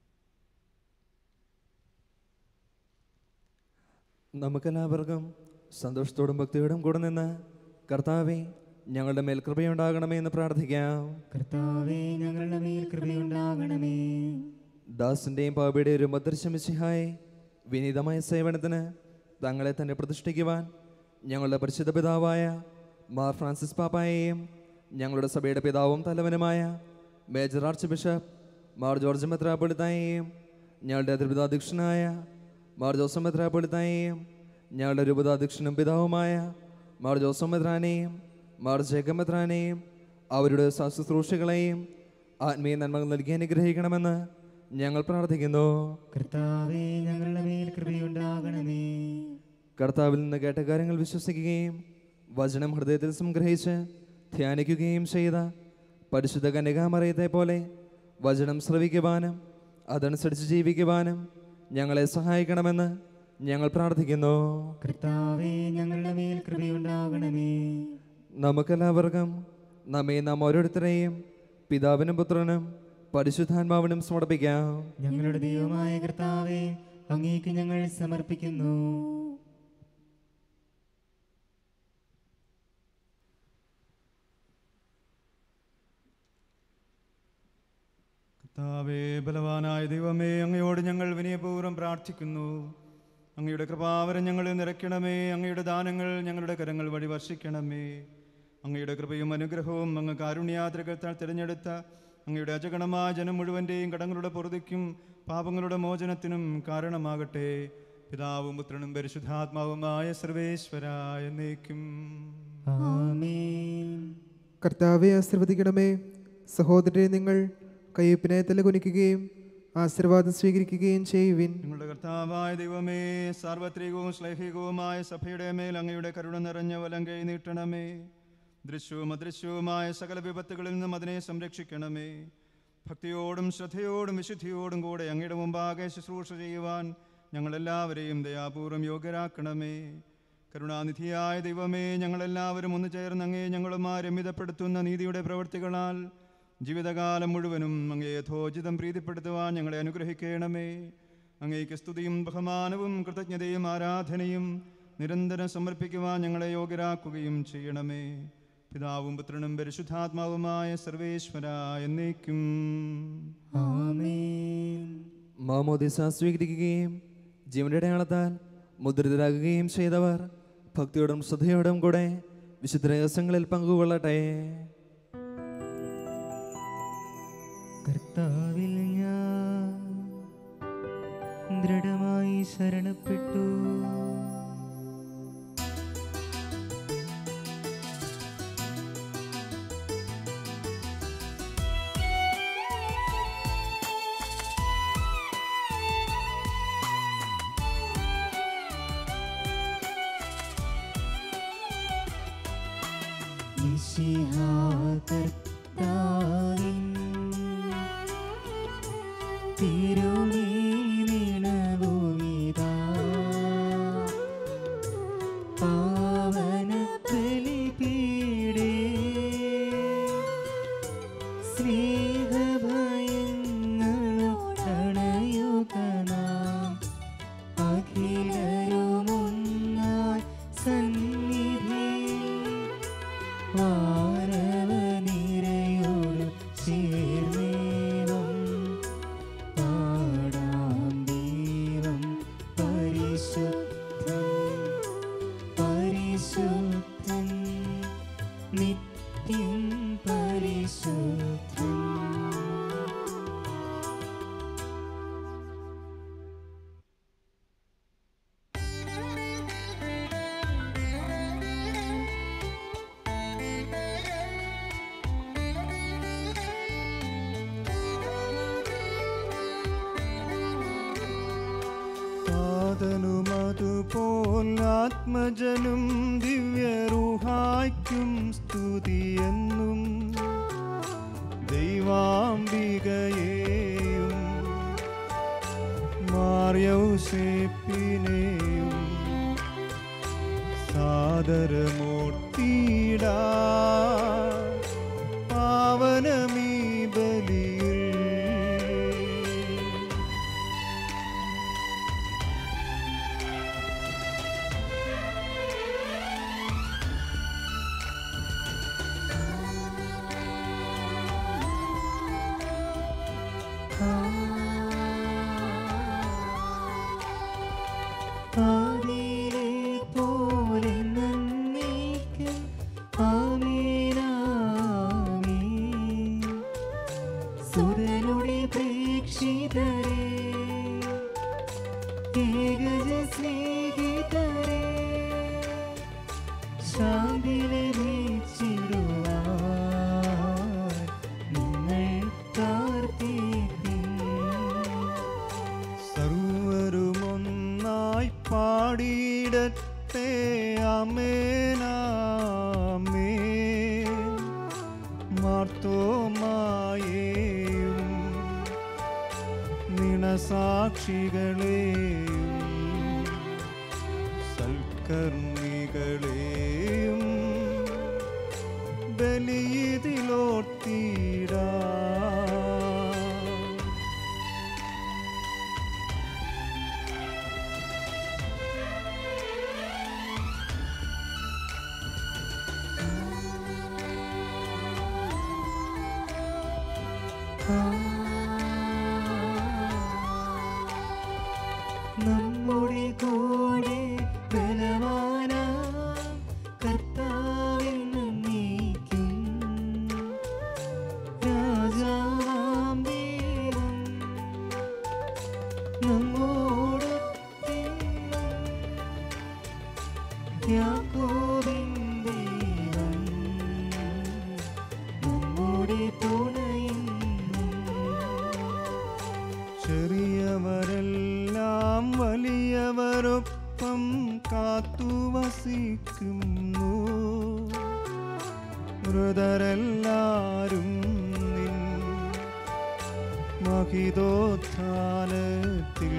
നമുക്കെല്ലാവർക്കും സന്തോഷത്തോടും ഭക്തിയോടും കൂടെ നിന്ന് കർത്താവെ ഞങ്ങളുടെ മേൽ കൃപയുണ്ടാകണമേ എന്ന് പ്രാർത്ഥിക്കാം കർത്താവേ ഞങ്ങളുടെ മേൽ കൃപയുണ്ടാകണമേ ദാസിൻ്റെയും പാപിയുടെ ഒരു മദർശമിശിഹായി വിനീതമായ സേവനത്തിന് തങ്ങളെ തന്നെ പ്രതിഷ്ഠിക്കുവാൻ ഞങ്ങളുടെ പരിശുദ്ധ പിതാവായ മാർ ഫ്രാൻസിസ് പാപ്പായെയും ഞങ്ങളുടെ സഭയുടെ പിതാവും തലവനുമായ മേജർ ആർച്ച് ബിഷപ്പ് മാർ ജോർജ് മെത്രാപ്പൊളിത്തായെയും ഞങ്ങളുടെ അതിർപിതാധ്യക്ഷനായ മാർ ജോസഫ് മെത്രാപ്പൊളിത്തായെയും ഞങ്ങളുടെ രൂപതാധ്യക്ഷനും പിതാവുമായ മാർ ജോസഫ് മെത്രാനെയും മാർ ജേക്കബ് മെത്രാനെയും അവരുടെ ശുശ്രൂഷകളെയും ആത്മീയ നന്മകൾ നൽകി അനുഗ്രഹിക്കണമെന്ന് ഞങ്ങൾ പ്രാർത്ഥിക്കുന്നു കർത്താവേ ഞങ്ങളുടെ മേൽ കൃപയുണ്ടാകണമേ കർത്താവിൽ നിന്ന് കേട്ട കാര്യങ്ങൾ വിശ്വസിക്കുകയും വചനം ഹൃദയത്തിൽ സംഗ്രഹിച്ച് ധ്യാനിക്കുകയും ചെയ്ത പരിശുദ്ധ കന്യകാമറയത്തെ പോലെ വചനം ശ്രവിക്കുവാനും അതനുസരിച്ച് ജീവിക്കുവാനും ഞങ്ങളെ സഹായിക്കണമെന്ന് ഞങ്ങൾ പ്രാർത്ഥിക്കുന്നു കർത്താവേ ഞങ്ങളുടെ മേൽ കൃപയുണ്ടാകണമേ നമുക്കെല്ലാവർക്കും നമ്മെ നാം ഓരോരുത്തരെയും പിതാവിനും പുത്രനും പരിശുദ്ധാത്മാവിനും സമർപ്പിക്കാം ഞങ്ങളുടെ ദൈവമായ കർത്താവേ അങ്ങേക്ക് ഞങ്ങൾ സമർപ്പിക്കുന്നു കർത്താവേ ബലവാനായ ദൈവമേ അങ്ങയോട് ഞങ്ങൾ വിനയപൂർവ്വം പ്രാർത്ഥിക്കുന്നു അങ്ങയുടെ കൃപാവരം ഞങ്ങളിൽ നിറയ്ക്കണമേ അങ്ങയുടെ ദാനങ്ങൾ ഞങ്ങളുടെ കരങ്ങൾ വഴി വർഷിക്കണമേ അങ്ങയുടെ കൃപയും അനുഗ്രഹവും അങ്ങ് കാരുണ്യാത്രകത്താൽ തിരഞ്ഞെടുത്ത അങ്ങയുടെ അജഗണമായ ജനം മുഴുവൻ്റെയും കടങ്ങളുടെ പൊറുതിക്കും പാപങ്ങളുടെ മോചനത്തിനും കാരണമാകട്ടെ പിതാവും പുത്രനും പരിശുദ്ധാത്മാവുമായ സർവേശ്വര എന്നേക്കും ആമേൻ കർത്താവെ ആശീർവദിക്കണമേ സഹോദരരെ നിങ്ങൾ കയ്യപ്പിനെ തല കുനിക്കുകയും ആശീർവാദം സ്വീകരിക്കുകയും ചെയ്യുവിൻ നിങ്ങളുടെ കർത്താവായ ദൈവമേ സാർവത്രികവും ശ്ലൈഹികവുമായ സഭയുടെ മേൽ അങ്ങയുടെ കരുണ നിറഞ്ഞ വലം കൈ നീട്ടണമേ ദൃശ്യവും അദൃശ്യവുമായ സകല വിപത്തുകളിൽ നിന്നും അതിനെ സംരക്ഷിക്കണമേ ഭക്തിയോടും ശ്രദ്ധയോടും വിശുദ്ധിയോടും കൂടെ അങ്ങയുടെ മുമ്പാകെ ശുശ്രൂഷ ചെയ്യുവാൻ ഞങ്ങളെല്ലാവരെയും ദയാപൂർവം യോഗ്യരാക്കണമേ കരുണാനിധിയായ ദൈവമേ ഞങ്ങളെല്ലാവരും ഒന്ന് ചേർന്ന് അങ്ങേ ഞങ്ങളുമായി രമിതപ്പെടുത്തുന്ന നീതിയുടെ പ്രവൃത്തികളാൽ ജീവിതകാലം മുഴുവനും അങ്ങേ യഥോചിതം പ്രീതിപ്പെടുത്തുവാൻ ഞങ്ങളെ അനുഗ്രഹിക്കണമേ അങ്ങേക്ക് സ്തുതിയും ബഹുമാനവും കൃതജ്ഞതയും ആരാധനയും നിരന്തരം സമർപ്പിക്കുവാൻ ഞങ്ങളെ യോഗ്യരാക്കുകയും ചെയ്യണമേ പിതാവും പുത്രനും പരിശുദ്ധാത്മാവുമായ സർവേശ്വര എന്നേക്കും ആമേൻ മാമോദിസ സ്വീകരിക്കുകയും ജീവന്റെ അടയാളത്താൽ മുദ്രിതരാകുകയും ചെയ്തവർ ഭക്തിയോടും ശ്രദ്ധയോടും കൂടെ വിശുദ്ധ രഹസ്യങ്ങളിൽ പങ്കുകൊള്ളട്ടെ കർത്താവിൽ ഞാൻ ദൃഢമായി ശരണപ്പെട്ടു മിശിഹാ കർത്താവിൻ തിരുമീനിണവുമിതാ പാവന ബലിപീഠേ സ്നേഹഭയങ്ങളോടണയുക നാം അഖിലരുമൊന്നായി സന്നിധിയിൽ വാരവനിരയോട് ചേർന്നേവം പാടാം ദൈവം പരിശുദ്ധൻ പരിശുദ്ധൻ നിത്യം പരിശുദ്ധൻ അതുപോൽ ആത്മജനും ദിവ്യറുഹായ്ക്കും സ്തുതിയെന്നും ദൈവാംബികയെയും മാർയൗസേപ്പിനെയും സാദരമൂർത്തിയിടാ പാവനമീ ബലിയിൽ ആദിയിലെ പോലെ നന്ദിക്ക് ആമേനാമേൻ. സുരനുടെ പ്രേക്ഷിതരെ ഏകജ സ്നേഹിതരെ ശാന്തി ലഭിച്ചിടുവാൻ നിങ്ങൾ മാർത്തോമായേയും നിണസാക്ഷികളെയും സൽക്കർമ്മികളെയും ബലിയിതിലോർത്തിടാ നമ്മുടെ കൂടെ ബലവാന കർത്താവിൽ നന്ദിക്കും രാജാവാം ദൈവം നമ്മോടൊപ്പം യാക്കോബിൻ ദൈവം നമ്മുടെ തുണയെന്നും ചെറിയവരെല്ലാം വലിയവരൊപ്പം കാത്തുവസിക്കുന്നു മൃതരെല്ലാരും നിൻ മഹിതോത്ഥാനത്തിൽ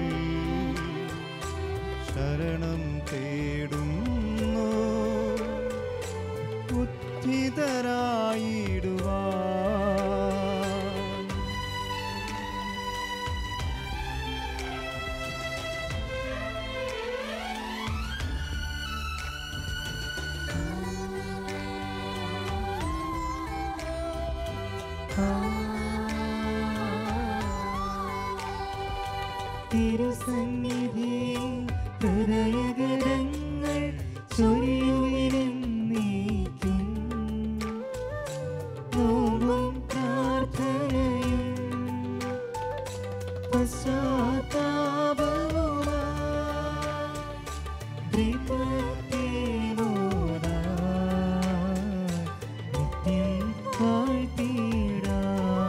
ശരണം തേടുന്നു ഉദ്ധിതരായിടുവാൻ തിരുസന്നിധിയിൽ ഹൃദയഗരങ്ങൾ ചൊരിയുവിനെന്നേക്കും നോമ്പും പ്രാർത്ഥനയും പശ്ചാത്താപവുമായി നിത്യം വാഴ്ത്തിടാം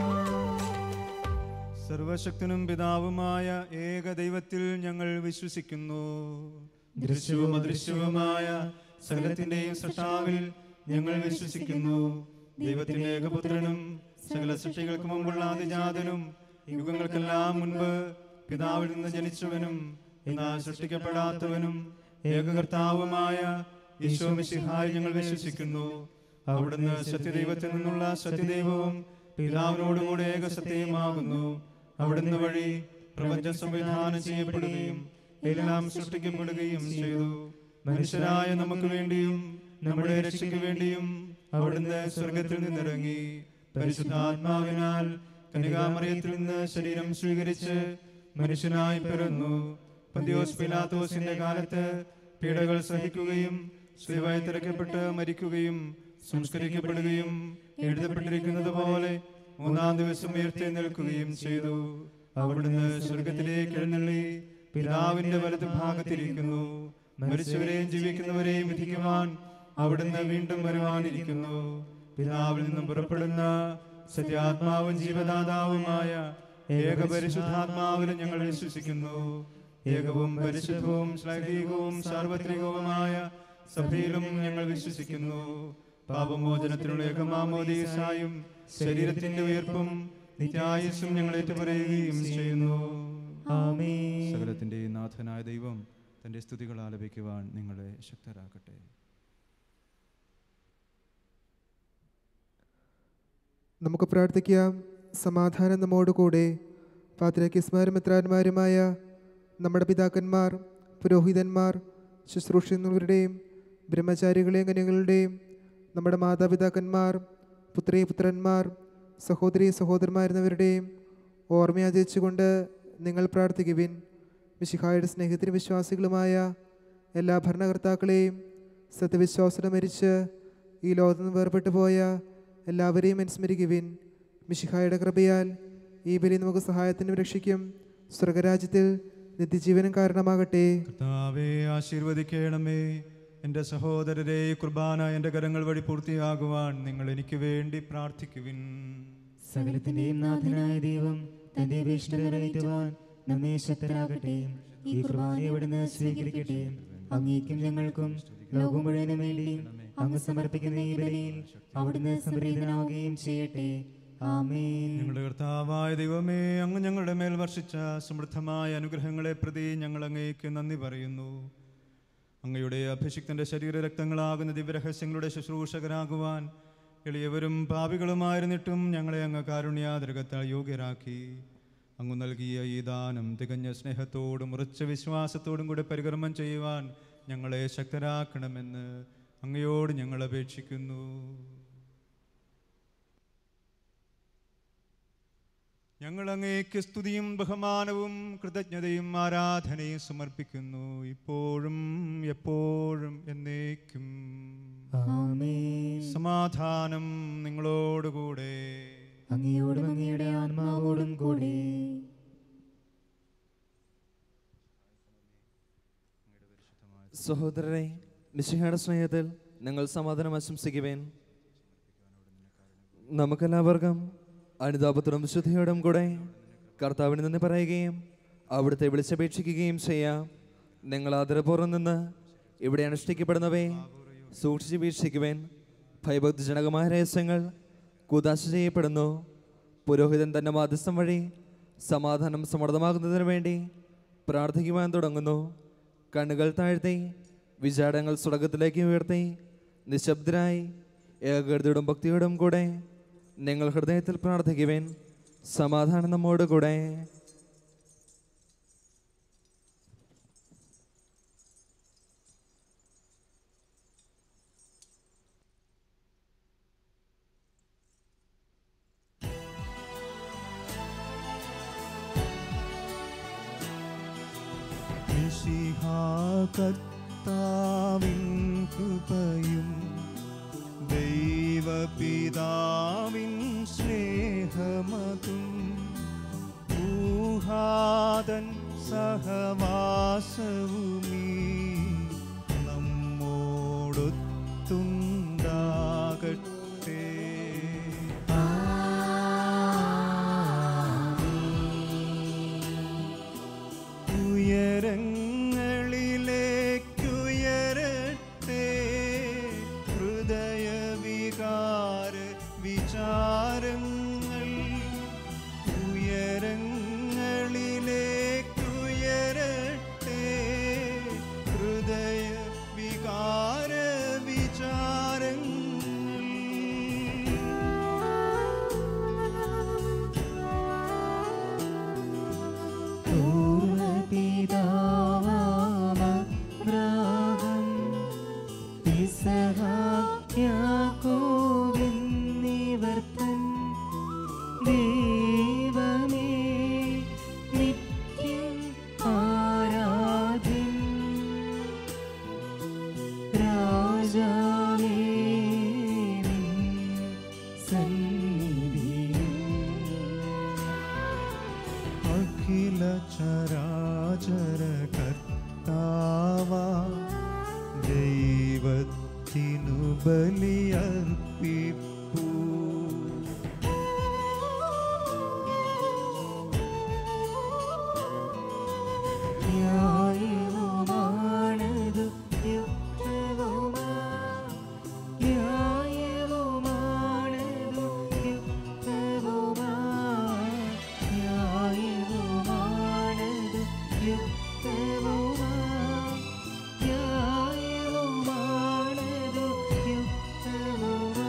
സർവശക്തനും പിതാവുമായ ഏക ദൈവത്തിൽ ഞങ്ങൾ വിശ്വസിക്കുന്നു ദൃശ്യവും അദൃശ്യവുമായ സകലത്തിന്റെയും സൃഷ്ടാവിൽ ഞങ്ങൾ വിശ്വസിക്കുന്നു ദൈവത്തിന്റെ ഏകപുത്രനും സകല സൃഷ്ടികൾക്ക് മുമ്പുള്ള അതിജാതനും യുഗങ്ങൾക്കെല്ലാം മുൻപ് പിതാവിൽ നിന്ന് ജനിച്ചവനും എന്നാൽ സൃഷ്ടിക്കപ്പെടാത്തവനും ഏകകർത്താവുമായ ഈശോ മിശിഹായി ഞങ്ങൾ വിശ്വസിക്കുന്നു അവിടുന്ന് സത്യദൈവത്തിൽ നിന്നുള്ള സത്യദൈവവും പിതാവിനോടുകൂടെ ഏക സത്യമാകുന്നു അവിടുന്ന് വഴി പ്രപഞ്ചം സംവിധാനം ചെയ്യപ്പെടുകയും എല്ലാം സൃഷ്ടിക്കപ്പെടുകയും ചെയ്തു മനുഷ്യരായ നമുക്ക് വേണ്ടിയും നമ്മുടെ രക്ഷയ്ക്ക് വേണ്ടിയും അവിടുന്ന് സ്വർഗത്തിൽ നിന്നിറങ്ങി പരിശുദ്ധാത്മാവിനാൽ കനികാമറിയത്തിൽ നിന്ന് ശരീരം സ്വീകരിച്ച് മനുഷ്യനായി പിറന്നു പന്തിയോസ് പിലാത്തോസിന്റെ കാലത്ത് പീഡകൾ സഹിക്കുകയും ശ്രീവായി തിരക്കപ്പെട്ട് മരിക്കുകയും സംസ്കരിക്കപ്പെടുകയും എഴുതപ്പെട്ടിരിക്കുന്നത് പോലെ മൂന്നാം ദിവസം ഉയർത്തി നിൽക്കുകയും ചെയ്തു അവിടുന്ന് സ്വർഗത്തിലേക്ക് എഴുന്നള്ളി പിതാവിന്റെ വലതു ഭാഗത്തിരിക്കുന്നു മരിച്ചവരെയും ജീവിക്കുന്നവരെയും വിധിക്കുവാൻ അവിടുന്ന് വീണ്ടും വരുവാനിരിക്കുന്നു പിതാവിൽ നിന്നും പുറപ്പെടുന്ന സത്യാത്മാവും ജീവദാതാവുമായ ഏക പരിശുദ്ധാത്മാവിലും ഞങ്ങൾ വിശ്വസിക്കുന്നു ഏകവും പരിശുദ്ധവും ശ്ലൈകികവും സാർവത്രികവുമായ സഭയിലും ഞങ്ങൾ വിശ്വസിക്കുന്നു പാപമോചനത്തിനുള്ള ഏകമാമോദീസായും ശരീരത്തിന്റെ ഉയർപ്പും നിത്യായുസ്സും ഞങ്ങൾ ഏറ്റുപറയുകയും ചെയ്യുന്നു സകലത്തിന്റെ നാഥനായ ദൈവം തന്റെ സ്തുതികൾ ആലപിക്കുവാൻ നിങ്ങളെ ശക്തരാക്കട്ടെ നമുക്ക് പ്രാർത്ഥിക്കാം സമാധാനം നമ്മോടുകൂടെ പാത്രക്കിസ്മാരും മിത്രാന്മാരുമായ നമ്മുടെ പിതാക്കന്മാർ പുരോഹിതന്മാർ ശുശ്രൂഷിക്കുന്നവരുടെയും ബ്രഹ്മചാരികളെയും കന്യകളുടെയും നമ്മുടെ മാതാപിതാക്കന്മാർ പുത്രി പുത്രന്മാർ സഹോദരി സഹോദരന്മാരുന്നവരുടെയും ഓർമ്മയാചരിച്ചുകൊണ്ട് നിങ്ങൾ പ്രാർത്ഥിക്കുവിൻ മിശിഹായുടെ സ്നേഹത്തിന് വിശ്വാസികളുമായ എല്ലാ ഭരണകർത്താക്കളെയും സത്യവിശ്വാസത മരിച്ച് ഈ ലോകത്ത് നിന്ന് വേർപെട്ടു പോയ എല്ലാവരെയും അനുസ്മരിക്കുവിൻ മിശിഹായുടെ കൃപയാൽ ഈ ബലി നമുക്ക് സഹായത്തിനും രക്ഷിക്കും സ്വർഗരാജ്യത്തിൽ നിത്യജീവനും കാരണമാകട്ടെ കർത്താവെ ആശീർവദിക്കണമേ എൻ്റെ സഹോദരരെ ഈ കുർബാന എൻ്റെ കരങ്ങൾ വഴി പൂർത്തിയാകുവാൻ നിങ്ങൾ എനിക്ക് വേണ്ടി പ്രാർത്ഥിക്കുവിൻ സകലത്തിന്റെയും നാഥനായ ദൈവം തന്റെ അപേക്ഷ നിറവേറ്റുവാൻ നമ്മെ ശക്തരാകട്ടെ ഈ കുർബാന എവിടുന്ന് സ്വീകരിക്കട്ടെ അങ്ങേക്കും ഞങ്ങൾക്കും ലോകം മുഴുവനും വേണ്ടി അങ്ങ് സമർപ്പിക്കുന്ന ഈ ബലിയിൽ അവിടുന്ന് സംപ്രീതനാവുകയും ചെയ്യട്ടെ ആമേൻ ഞങ്ങളുടെ കർത്താവായ ദൈവമേ അങ്ങ് ഞങ്ങളുടെ മേൽ വർഷിച്ച സമൃദ്ധമായ അനുഗ്രഹങ്ങളെ പ്രതി ഞങ്ങൾ അങ്ങേക്ക് നന്ദി പറയുന്നു അങ്ങയുടെ അഭിഷിക്തന്റെ ശരീരരക്തങ്ങളാകുന്ന ദിവ്യരഹസ്യങ്ങളുടെ ശുശ്രൂഷകരാകുവാൻ എളിയവരും പാപികളുമായിരുന്നിട്ടും ഞങ്ങളെ അങ്ങ് കാരുണ്യാതിരകത്താൽ യോഗ്യരാക്കി അങ്ങ് നൽകിയ ഈ ദാനം തികഞ്ഞ സ്നേഹത്തോടും ഉറച്ച വിശ്വാസത്തോടും കൂടെ പരികർമ്മം ചെയ്യുവാൻ ഞങ്ങളെ ശക്തരാക്കണമെന്ന് അങ്ങയോട് ഞങ്ങൾ അപേക്ഷിക്കുന്നു ഞങ്ങൾ അങ്ങേക്ക് സ്തുതിയും ബഹുമാനവും കൃതജ്ഞതയും ആരാധനയും സമർപ്പിക്കുന്നു ഇപ്പോഴും എപ്പോഴും എന്നേക്കും ആമേൻ സമാധാനം നിങ്ങളോടുകൂടെ അങ്ങയോടും അങ്ങയുടെ ആത്മാവോടും കൂടെ സഹോദരരെ മിശിഹയുടെ സ്നേഹത്തിൽ നിങ്ങൾ സമാധാനം ആശംസിക്കുവേൻ നമുക്കെല്ലാവർക്കും അനുതാപത്തോടും വിശുദ്ധിയോടും കൂടെ കർത്താവിന് നിന്ന് പറയുകയും അവിടുത്തെ വിളിച്ചപേക്ഷിക്കുകയും ചെയ്യാം നിങ്ങൾ ആദരപൂർവ്വം നിന്ന് ഇവിടെ അനുഷ്ഠിക്കപ്പെടുന്നവയെ സൂക്ഷിച്ച് വീക്ഷിക്കുവേൻ ഭയഭക്തിജനകമായ രഹസ്യങ്ങൾ കുതാശ ചെയ്യപ്പെടുന്നു പുരോഹിതൻ തന്റെ മാധ്യസ്ഥം വഴി സമാധാനം സമൃദ്ധമാകുന്നതിന് വേണ്ടി പ്രാർത്ഥിക്കുവാൻ തുടങ്ങുന്നു കണ്ണുകൾ താഴ്ത്തി വിചാരങ്ങൾ സ്വർഗത്തിലേക്ക് ഉയർത്തി നിശബ്ദരായി ഏകൃതിയോടും ഭക്തിയോടും കൂടെ നിങ്ങൾ ഹൃദയത്തിൽ പ്രാർത്ഥിക്കുവേൻ സമാധാനം നമ്മോട് കൂടെ കർത്താവിൻ കൃപയും ദൈവപിതാവിൻ സ്നേഹമതും ഊഹാദൻ സഹവാസവുമീ നമ്മോടൊത്തുണ്ടാകട്ടെ ഉയരങ്ങളിലേക്കുയരട്ടെ ഹൃദയവികാര വിചാരങ്ങൾ ഉയരങ്ങളിലേക്കുയരട്ടെ ഹൃദയ വികാര വിചാരങ്ങൾ പൂർവപിതാവാമബ്രാഹം യാക്കോബെന്നിവർ തൻ ദൈവമേ നിത്യം ആരാധ്യൻ രാജാവേ നിൻ സന്നിധിയിൽ അഖില ചരാചര കർത്താവ ദൈവത്തിനു ബലിയർപ്പിപ്പൂ ന്യായവുമാണതു യുക്തവുമാ ന്യായവുമാണതു യുക്തവുമാ ന്യായവുമാണതു യുക്തവുമാ ന്യായവുമാണതു യുക്തവുമാ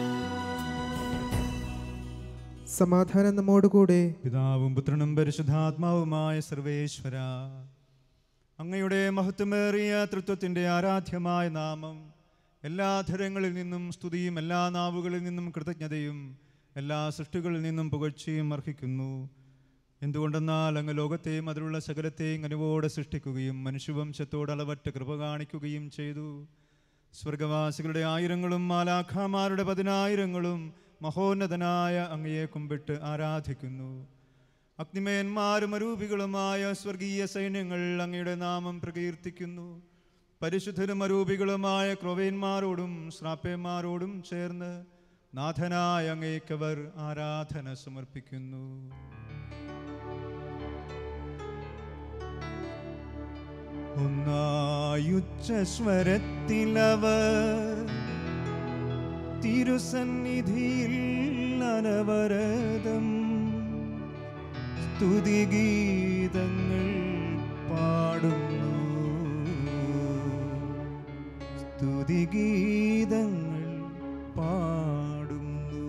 സമാധാനം നമ്മോടുകൂടെ പിതാവും പുത്രനും പരിശുദ്ധാത്മാവുമായ സർവേശ്വര അങ്ങയുടെ മഹത്വമേറിയ തൃത്വത്തിൻ്റെ ആരാധ്യമായ നാമം എല്ലാ ധരങ്ങളിൽ നിന്നും സ്തുതിയും എല്ലാ നാവുകളിൽ നിന്നും കൃതജ്ഞതയും എല്ലാ സൃഷ്ടികളിൽ നിന്നും പുകഴ്ചയും അർഹിക്കുന്നു എന്തുകൊണ്ടെന്നാൽ അങ്ങ് ലോകത്തെയും അതിലുള്ള സകലത്തെയും അനുവോടെ സൃഷ്ടിക്കുകയും മനുഷ്യവംശത്തോട് അളവറ്റ കൃപ കാണിക്കുകയും ചെയ്തു സ്വർഗവാസികളുടെ ആയിരങ്ങളും മാലാഖാമാരുടെ പതിനായിരങ്ങളും മഹോന്നതനായ അങ്ങയെ കുമ്പിട്ട് ആരാധിക്കുന്നു അഗ്നിമയന്മാരും അരൂപികളുമായ സ്വർഗീയ സൈന്യങ്ങൾ അങ്ങയുടെ നാമം പ്രകീർത്തിക്കുന്നു പരിശുദ്ധരും അരൂപികളുമായ ക്രോവേന്മാരോടും ശ്രാപ്പേന്മാരോടും ചേർന്ന് നാഥനായ അങ്ങേക്കവർ ആരാധന സമർപ്പിക്കുന്നു ഒന്നായുച്ച സ്വരത്തിലവർ തിരുസന്നിധിയിൽ അനവരതം സ്തുതിഗീതങ്ങൾ പാടുന്നു സ്തുതിഗീതങ്ങൾ പാടുന്നു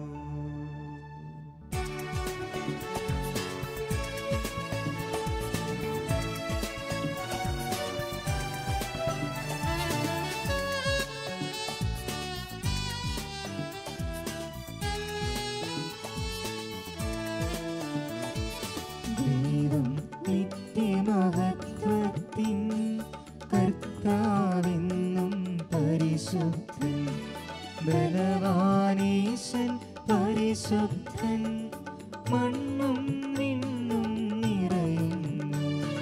ദൈവം നിത്യമഹത്വത്തിൻ കർത്താവെന്നും പരിശുദ്ധൻ ബലവാനീശൻ പരിശുദ്ധൻ മണ്ണും വിണ്ണും നിറയുന്നു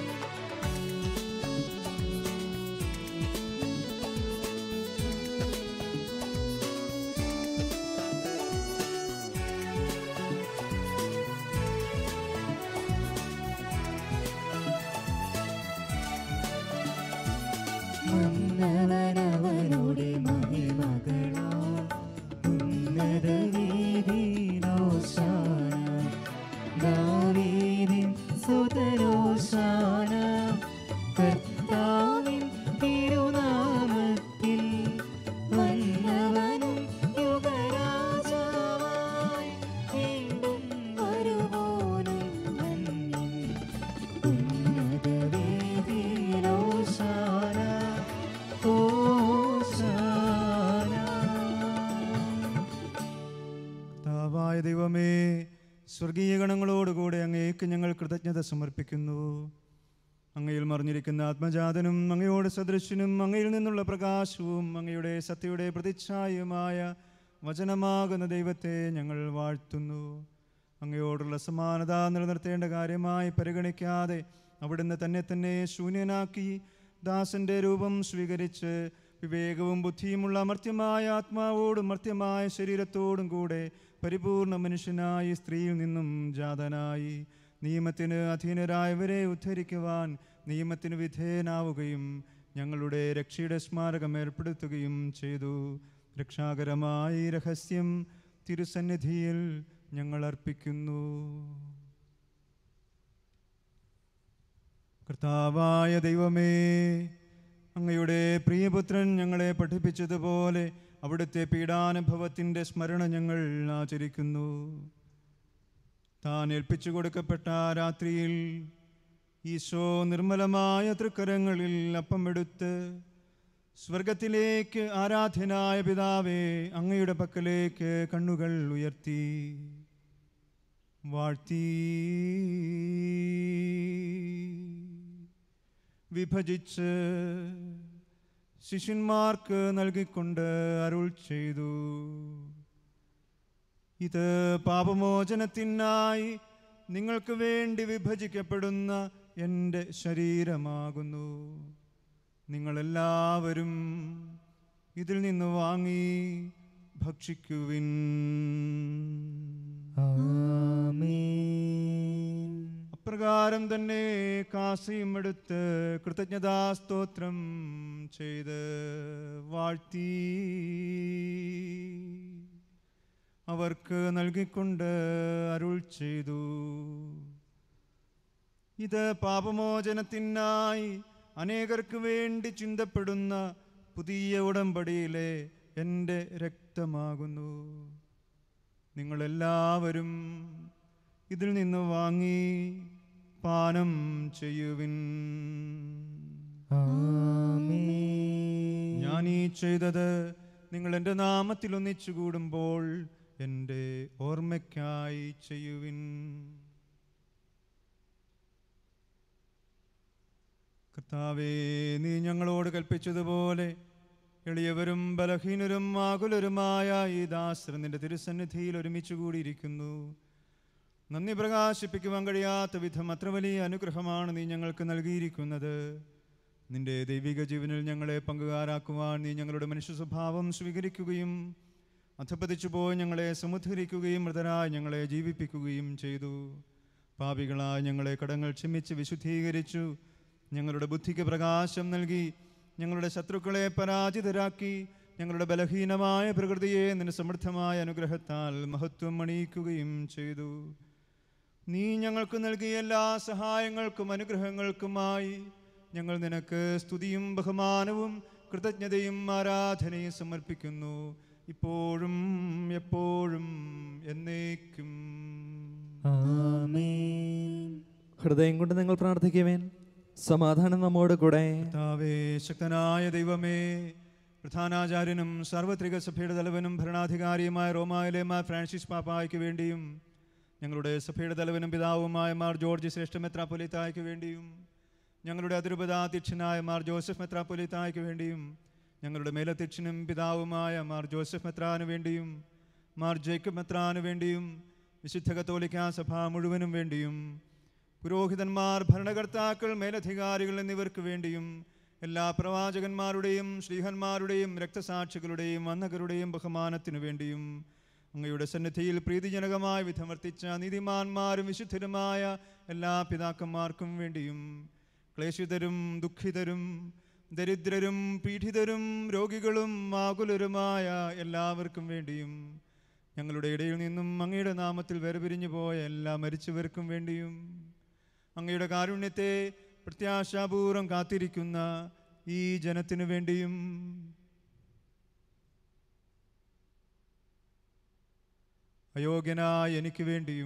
മന്നവനവനുടെ മഹിമകളാൽ ഉന്നത വീതിയിലോശാന ദാവീദിൻ സുതരോശാന കർത്താവിൻ തിരുനാമത്തിൽ വന്നവനും യുഗരാജാവായി വീണ്ടും വരുവോനും ധന്യൻ ഉന്നത വീതിയിലോശാന കർത്താവായ ദൈവമേ സ്വർഗീയ ഗണങ്ങളോടുകൂടെ അങ്ങേക്ക് ഞങ്ങൾ കൃതജ്ഞത സമർപ്പിക്കുന്നു അങ്ങയിൽ മറിഞ്ഞിരിക്കുന്ന ആത്മജാതനും അങ്ങയോട് സദൃശ്യനും അങ്ങയിൽ നിന്നുള്ള പ്രകാശവും അങ്ങയുടെ സത്യയുടെ പ്രതിച്ഛായമായ വചനമാകുന്ന ദൈവത്തെ ഞങ്ങൾ വാഴ്ത്തുന്നു അങ്ങയോടുള്ള സമാനത നിലനിർത്തേണ്ട കാര്യമായി പരിഗണിക്കാതെ അവിടുന്ന് തന്നെ തന്നെ ശൂന്യനാക്കി ദാസന്റെ രൂപം സ്വീകരിച്ച് വിവേകവും ബുദ്ധിയുമുള്ള അമർത്യമായ ആത്മാവോടും മർത്യമായ ശരീരത്തോടും കൂടെ പരിപൂർണ മനുഷ്യനായി സ്ത്രീയിൽ നിന്നും ജാതനായി നിയമത്തിന് അധീനരായവരെ ഉദ്ധരിക്കുവാൻ നിയമത്തിന് വിധേയനാവുകയും ഞങ്ങളുടെ രക്ഷയുടെ സ്മാരകം ഏർപ്പെടുത്തുകയും ചെയ്തു രക്ഷാകരമായ ഈ രഹസ്യം തിരുസന്നിധിയിൽ ഞങ്ങൾ അർപ്പിക്കുന്നു കർത്താവായ ദൈവമേ അങ്ങയുടെ പ്രിയപുത്രൻ ഞങ്ങളെ പഠിപ്പിച്ചതുപോലെ അവിടുത്തെ പീഡാനുഭവത്തിൻ്റെ സ്മരണ ഞങ്ങൾ ആചരിക്കുന്നു താൻ ഏൽപ്പിച്ചു കൊടുക്കപ്പെട്ട ആ രാത്രിയിൽ ഈശോ നിർമ്മലമായ തൃക്കരങ്ങളിൽ അപ്പമെടുത്ത് സ്വർഗത്തിലേക്ക് ആരാധ്യനായ പിതാവേ അങ്ങയുടെ പക്കലേക്ക് കണ്ണുകൾ ഉയർത്തി വാഴ്ത്തി വിഭജിച്ച് ശിഷ്യന്മാർക്ക് നൽകിക്കൊണ്ട് അരുൾ ചെയ്തു ഇത് പാപമോചനത്തിനായി നിങ്ങൾക്ക് വേണ്ടി വിഭജിക്കപ്പെടുന്ന എൻ്റെ ശരീരമാകുന്നു നിങ്ങളെല്ലാവരും ഇതിൽ നിന്ന് വാങ്ങി ഭക്ഷിക്കുവിൻ ആമേൻ അപ്രകാരം തന്നെ കാസിയും എടുത്ത് കൃതജ്ഞതാസ്തോത്രം ചെയ്ത് വാഴ്ത്തി അവർക്ക് നൽകിക്കൊണ്ട് അരുൾ ചെയ്തു ഇത് പാപമോചനത്തിനായി അനേകർക്ക് വേണ്ടി ചിന്തപ്പെടുന്ന പുതിയ ഉടമ്പടിയിലെ എൻ്റെ രക്തമാകുന്നു നിങ്ങളെല്ലാവരും ഇതിൽ നിന്ന് വാങ്ങി പാനം ചെയ്യുവിൻ ആമേൻ ഞാൻ ഈ ചെയ്തത് നിങ്ങൾ എൻ്റെ നാമത്തിൽ ഒന്നിച്ചു കൂടുമ്പോൾ എൻ്റെ ഓർമ്മയ്ക്കായി ചെയ്യുവിൻ കർത്താവേ നീ ഞങ്ങളോട് കൽപ്പിച്ചതുപോലെ എളിയവരും ബലഹീനരും ആകുലരുമായ ഈ ദാസർ നിന്റെ തിരുസന്നിധിയിൽ ഒരുമിച്ച് കൂടിയിരിക്കുന്നു നന്ദി പ്രകാശിപ്പിക്കുവാൻ കഴിയാത്ത വിധം അത്ര വലിയ അനുഗ്രഹമാണ് നീ ഞങ്ങൾക്ക് നൽകിയിരിക്കുന്നത് നിന്റെ ദൈവിക ജീവനിൽ ഞങ്ങളെ പങ്കുകാരാക്കുവാൻ നീ ഞങ്ങളുടെ മനുഷ്യ സ്വഭാവം സ്വീകരിക്കുകയും അധപ്പതിച്ചു പോയി ഞങ്ങളെ സമുദ്ധരിക്കുകയും മൃതരായി ഞങ്ങളെ ജീവിപ്പിക്കുകയും ചെയ്തു പാപികളായ ഞങ്ങളെ കടങ്ങൾ ക്ഷമിച്ച് വിശുദ്ധീകരിച്ചു ഞങ്ങളുടെ ബുദ്ധിക്ക് പ്രകാശം നൽകി ഞങ്ങളുടെ ശത്രുക്കളെ പരാജിതരാക്കി ഞങ്ങളുടെ ബലഹീനമായ പ്രകൃതിയെ നിന്റെ സമൃദ്ധമായ അനുഗ്രഹത്താൽ മഹത്വം അണിയിക്കുകയും ചെയ്തു നീ ഞങ്ങൾക്ക് നൽകിയ എല്ലാ സഹായങ്ങൾക്കും അനുഗ്രഹങ്ങൾക്കുമായി ഞങ്ങൾ നിനക്ക് സ്തുതിയും ബഹുമാനവും കൃതജ്ഞതയും ആരാധനയും സമർപ്പിക്കുന്നു ഇപ്പോഴും എപ്പോഴും എന്നേക്കും ആമേൻ ഹൃദയം കൊണ്ട് നിങ്ങൾ പ്രാർത്ഥിക്കുവേൻ സമാധാനം നമ്മോട് കൂടെ കർത്താവേ ശക്തനായ ദൈവമേ പ്രധാനാചാര്യനും സാർവത്രിക സഭയുടെ തലവനും ഭരണാധികാരിയുമായ റോമായിലെ മാർ ഫ്രാൻസിസ് പാപ്പായ്ക്ക് വേണ്ടിയും ഞങ്ങളുടെ സഭയുടെ തലവനും പിതാവുമായ മാർ ജോർജ് ശ്രേഷ്ഠ മെത്രാപ്പൊലിത്തായ്ക്ക് വേണ്ടിയും ഞങ്ങളുടെ അതിരുപതാധ്യക്ഷനായ മാർ ജോസഫ് മെത്രാപ്പൊലിത്തായ്ക്ക് വേണ്ടിയും ഞങ്ങളുടെ മേലധ്യക്ഷനും പിതാവുമായ മാർ ജോസഫ് മെത്രാന് വേണ്ടിയും മാർ ജേക്കബ് മെത്രാന് വേണ്ടിയും വിശുദ്ധ കത്തോലിക്കാ സഭ മുഴുവനും വേണ്ടിയും പുരോഹിതന്മാർ ഭരണകർത്താക്കൾ മേലധികാരികൾ എന്നിവർക്ക് വേണ്ടിയും എല്ലാ പ്രവാചകന്മാരുടെയും ശ്രീഹന്മാരുടെയും രക്തസാക്ഷികളുടെയും വന്നകരുടെയും ബഹുമാനത്തിനു വേണ്ടിയും അങ്ങയുടെ സന്നിധിയിൽ പ്രീതിജനകമായ വിധം വർത്തിച്ച നീതിമാന്മാരും വിശുദ്ധരുമായ എല്ലാ പിതാക്കന്മാർക്കും വേണ്ടിയും ക്ലേശിതരും ദുഃഖിതരും ദരിദ്രരും പീഡിതരും രോഗികളും ആകുലരുമായ എല്ലാവർക്കും വേണ്ടിയും ഞങ്ങളുടെ ഇടയിൽ നിന്നും അങ്ങയുടെ നാമത്തിൽ വേർപിരിഞ്ഞു പോയ എല്ലാ മരിച്ചവർക്കും വേണ്ടിയും അങ്ങയുടെ കാരുണ്യത്തെ പ്രത്യാശാപൂർവം കാത്തിരിക്കുന്ന ഈ ജനത്തിനു വേണ്ടിയും അയോഗ്യനായ എനിക്ക് വേണ്ടിയും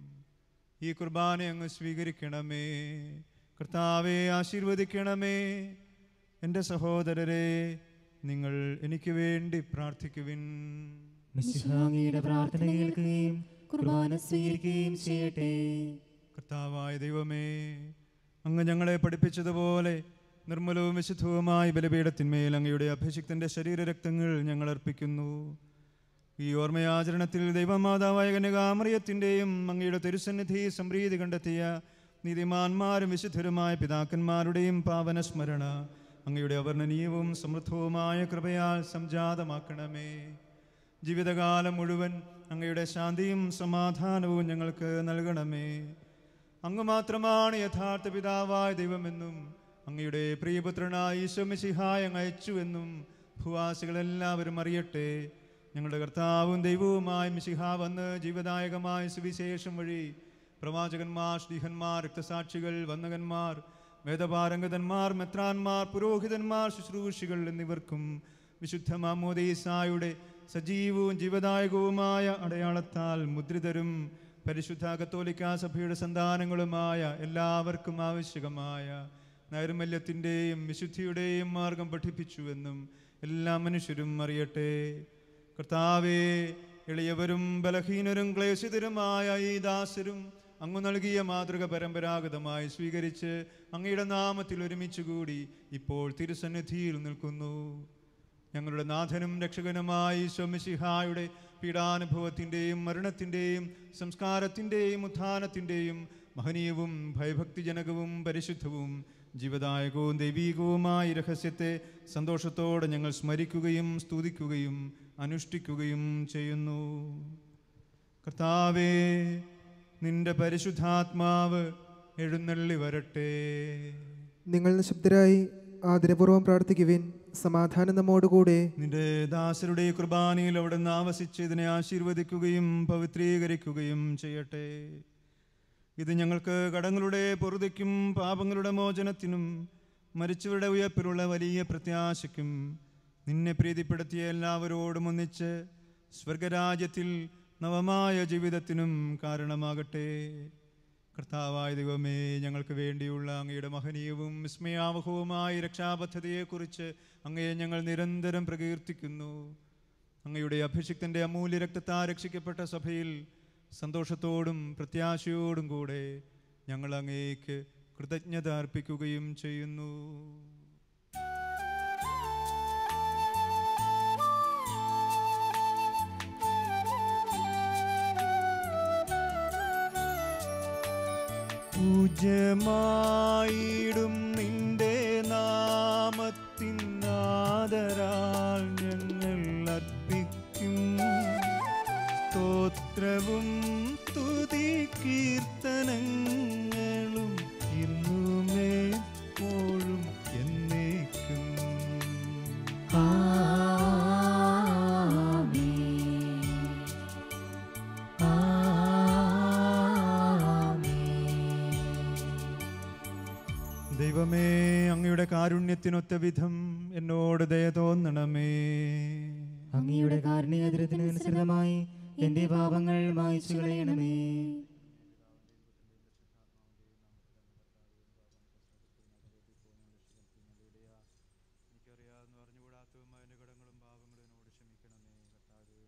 ഈ കുർബാന അങ്ങ് സ്വീകരിക്കണമേ കർത്താവെ ആശീർവദിക്കണമേ എൻ്റെ സഹോദരരെ നിങ്ങൾ എനിക്ക് വേണ്ടി പ്രാർത്ഥിക്കുവിൻ മിശിഹാങ്ങിയുടെ പ്രാർത്ഥന കേൾക്കുകയും കുർബാന സ്വീകരിക്കുകയും ചെയ്യട്ടെ കർത്താവായ ദൈവമേ അങ്ങ് ഞങ്ങളെ പഠിപ്പിച്ചതുപോലെ നിർമ്മലവും വിശുദ്ധവുമായ ബലിപീഠത്തിന്മേൽ അങ്ങയുടെ അഭിഷിക്തന്റെ ശരീരരക്തങ്ങൾ ഞങ്ങൾ അർപ്പിക്കുന്നു ഈ ഓർമ്മയാചരണത്തിൽ ദൈവമാതാവായ കന്യകാമറിയത്തിൻ്റെയും അങ്ങയുടെ തിരുസന്നിധി സംപ്രീതി കണ്ടെത്തിയ നീതിമാന്മാരും വിശുദ്ധരുമായ പിതാക്കന്മാരുടെയും പാവന സ്മരണ അങ്ങയുടെ അവർണ്ണനീയവും സമൃദ്ധവുമായ കൃപയാൽ സംജാതമാക്കണമേ ജീവിതകാലം മുഴുവൻ അങ്ങയുടെ ശാന്തിയും സമാധാനവും ഞങ്ങൾക്ക് നൽകണമേ അങ്ങ് മാത്രമാണ് യഥാർത്ഥ പിതാവായ ദൈവമെന്നും അങ്ങയുടെ പ്രിയപുത്രനായ ഈശോമിശിഹായ അങ്ങ് അയച്ചുവെന്നും ഭൂവാസികളെല്ലാവരും അറിയട്ടെ ഞങ്ങളുടെ കർത്താവും ദൈവവുമായ മിശിഹ വന്ന് ജീവദായകമായ സുവിശേഷം വഴി പ്രവാചകന്മാർ ശ്രീഹന്മാർ രക്തസാക്ഷികൾ വന്ദകന്മാർ വേദപാരംഗതന്മാർ മെത്രാന്മാർ പുരോഹിതന്മാർ ശുശ്രൂഷികൾ എന്നിവർക്കും വിശുദ്ധ മാമോദീസായുടെ സജീവവും ജീവദായകവുമായ അടയാളത്താൽ മുദ്രിതരും പരിശുദ്ധ കത്തോലിക്കാ സഭയുടെ സന്താനങ്ങളുമായ എല്ലാവർക്കും ആവശ്യകമായ നൈർമല്യത്തിൻ്റെയും വിശുദ്ധിയുടെയും മാർഗം പഠിപ്പിച്ചുവെന്നും എല്ലാ മനുഷ്യരും അറിയട്ടെ കർത്താവേ എളിയവരും ബലഹീനരും ക്ലേശിതരുമായ ഈ ദാസരും അങ്ങ് നൽകിയ മാതൃക പരമ്പരാഗതമായി സ്വീകരിച്ച് അങ്ങയുടെ നാമത്തിൽ ഒരുമിച്ച് കൂടി ഇപ്പോൾ തിരുസന്നിധിയിൽ നിൽക്കുന്നു ഞങ്ങളുടെ നാഥനും രക്ഷകനുമായി സ്വമിശിഹായുടെ പീഡാനുഭവത്തിൻ്റെയും മരണത്തിൻ്റെയും സംസ്കാരത്തിൻ്റെയും ഉത്ഥാനത്തിൻ്റെയും മഹനീയവും ഭയഭക്തിജനകവും പരിശുദ്ധവും ജീവദായകവും ദൈവീകവുമായ ഈ രഹസ്യത്തെ സന്തോഷത്തോടെ ഞങ്ങൾ സ്മരിക്കുകയും സ്തുതിക്കുകയും അനുഷ്ഠിക്കുകയും ചെയ്യുന്നു കർത്താവേ നിന്റെ പരിശുദ്ധാത്മാവ് എഴുന്നള്ളി വരട്ടെ നിങ്ങൾ നിശബ്ദരായി ആദരപൂർവ്വം പ്രാർത്ഥിക്കുവിൻ സമാധാനം നമ്മോടുകൂടെ നിന്റെ ദാസരുടെ കുർബാനയിൽ അവിടുന്ന് ആവസിച്ച് ഇതിനെ ആശീർവദിക്കുകയും പവിത്രീകരിക്കുകയും ചെയ്യട്ടെ ഇത് ഞങ്ങൾക്ക് കടങ്ങളുടെ പൊറുതിക്കും പാപങ്ങളുടെ മോചനത്തിനും മരിച്ചവരുടെ ഉയർപ്പിലുള്ള വലിയ പ്രത്യാശയ്ക്കും നിന്നെ പ്രീതിപ്പെടുത്തിയ എല്ലാവരോടും ഒന്നിച്ച് സ്വർഗരാജ്യത്തിൽ നവമായ ജീവിതത്തിനും കാരണമാകട്ടെ കർത്താവായ ദൈവമേ ഞങ്ങൾക്ക് വേണ്ടിയുള്ള അങ്ങയുടെ മഹനീയവും വിസ്മയാവഹവുമായ രക്ഷാപദ്ധതിയെക്കുറിച്ച് അങ്ങയെ ഞങ്ങൾ നിരന്തരം പ്രകീർത്തിക്കുന്നു അങ്ങയുടെ അഭിഷിക്തന്റെ അമൂല്യ രക്തത്താ രക്ഷിക്കപ്പെട്ട സഭയിൽ സന്തോഷത്തോടും പ്രത്യാശയോടും കൂടെ ഞങ്ങൾ അങ്ങേക്ക് കൃതജ്ഞത അർപ്പിക്കുകയും ചെയ്യുന്നു പൂജ്യമായിടും നിന്റെ നാമത്തിൻ ആദരാൽ ഞങ്ങൾ അർപ്പിക്കും സ്തോത്രവും സ്തുതി കീർത്തനങ്ങളും ഇന്നുമേപ്പോഴും എന്നേക്കും ആമേൻ ദൈവമേ അങ്ങയുടെ കാരുണ്യത്തിനൊത്ത വിധം എന്നോട് ദയ തോന്നണമേ അങ്ങയുടെ കാരുണ്യതിരത്തിന് അനുസൃതമായി എന്റെ പാപങ്ങൾ മായ്ച്ചു കളയണമേ എനിക്കറിയാവുന്ന അറിഞ്ഞുകൂടാത്തതുമായ എൻ്റെ കടങ്ങളും പാപങ്ങളും എന്നോട് ക്ഷമിക്കണമേ കർത്താവേ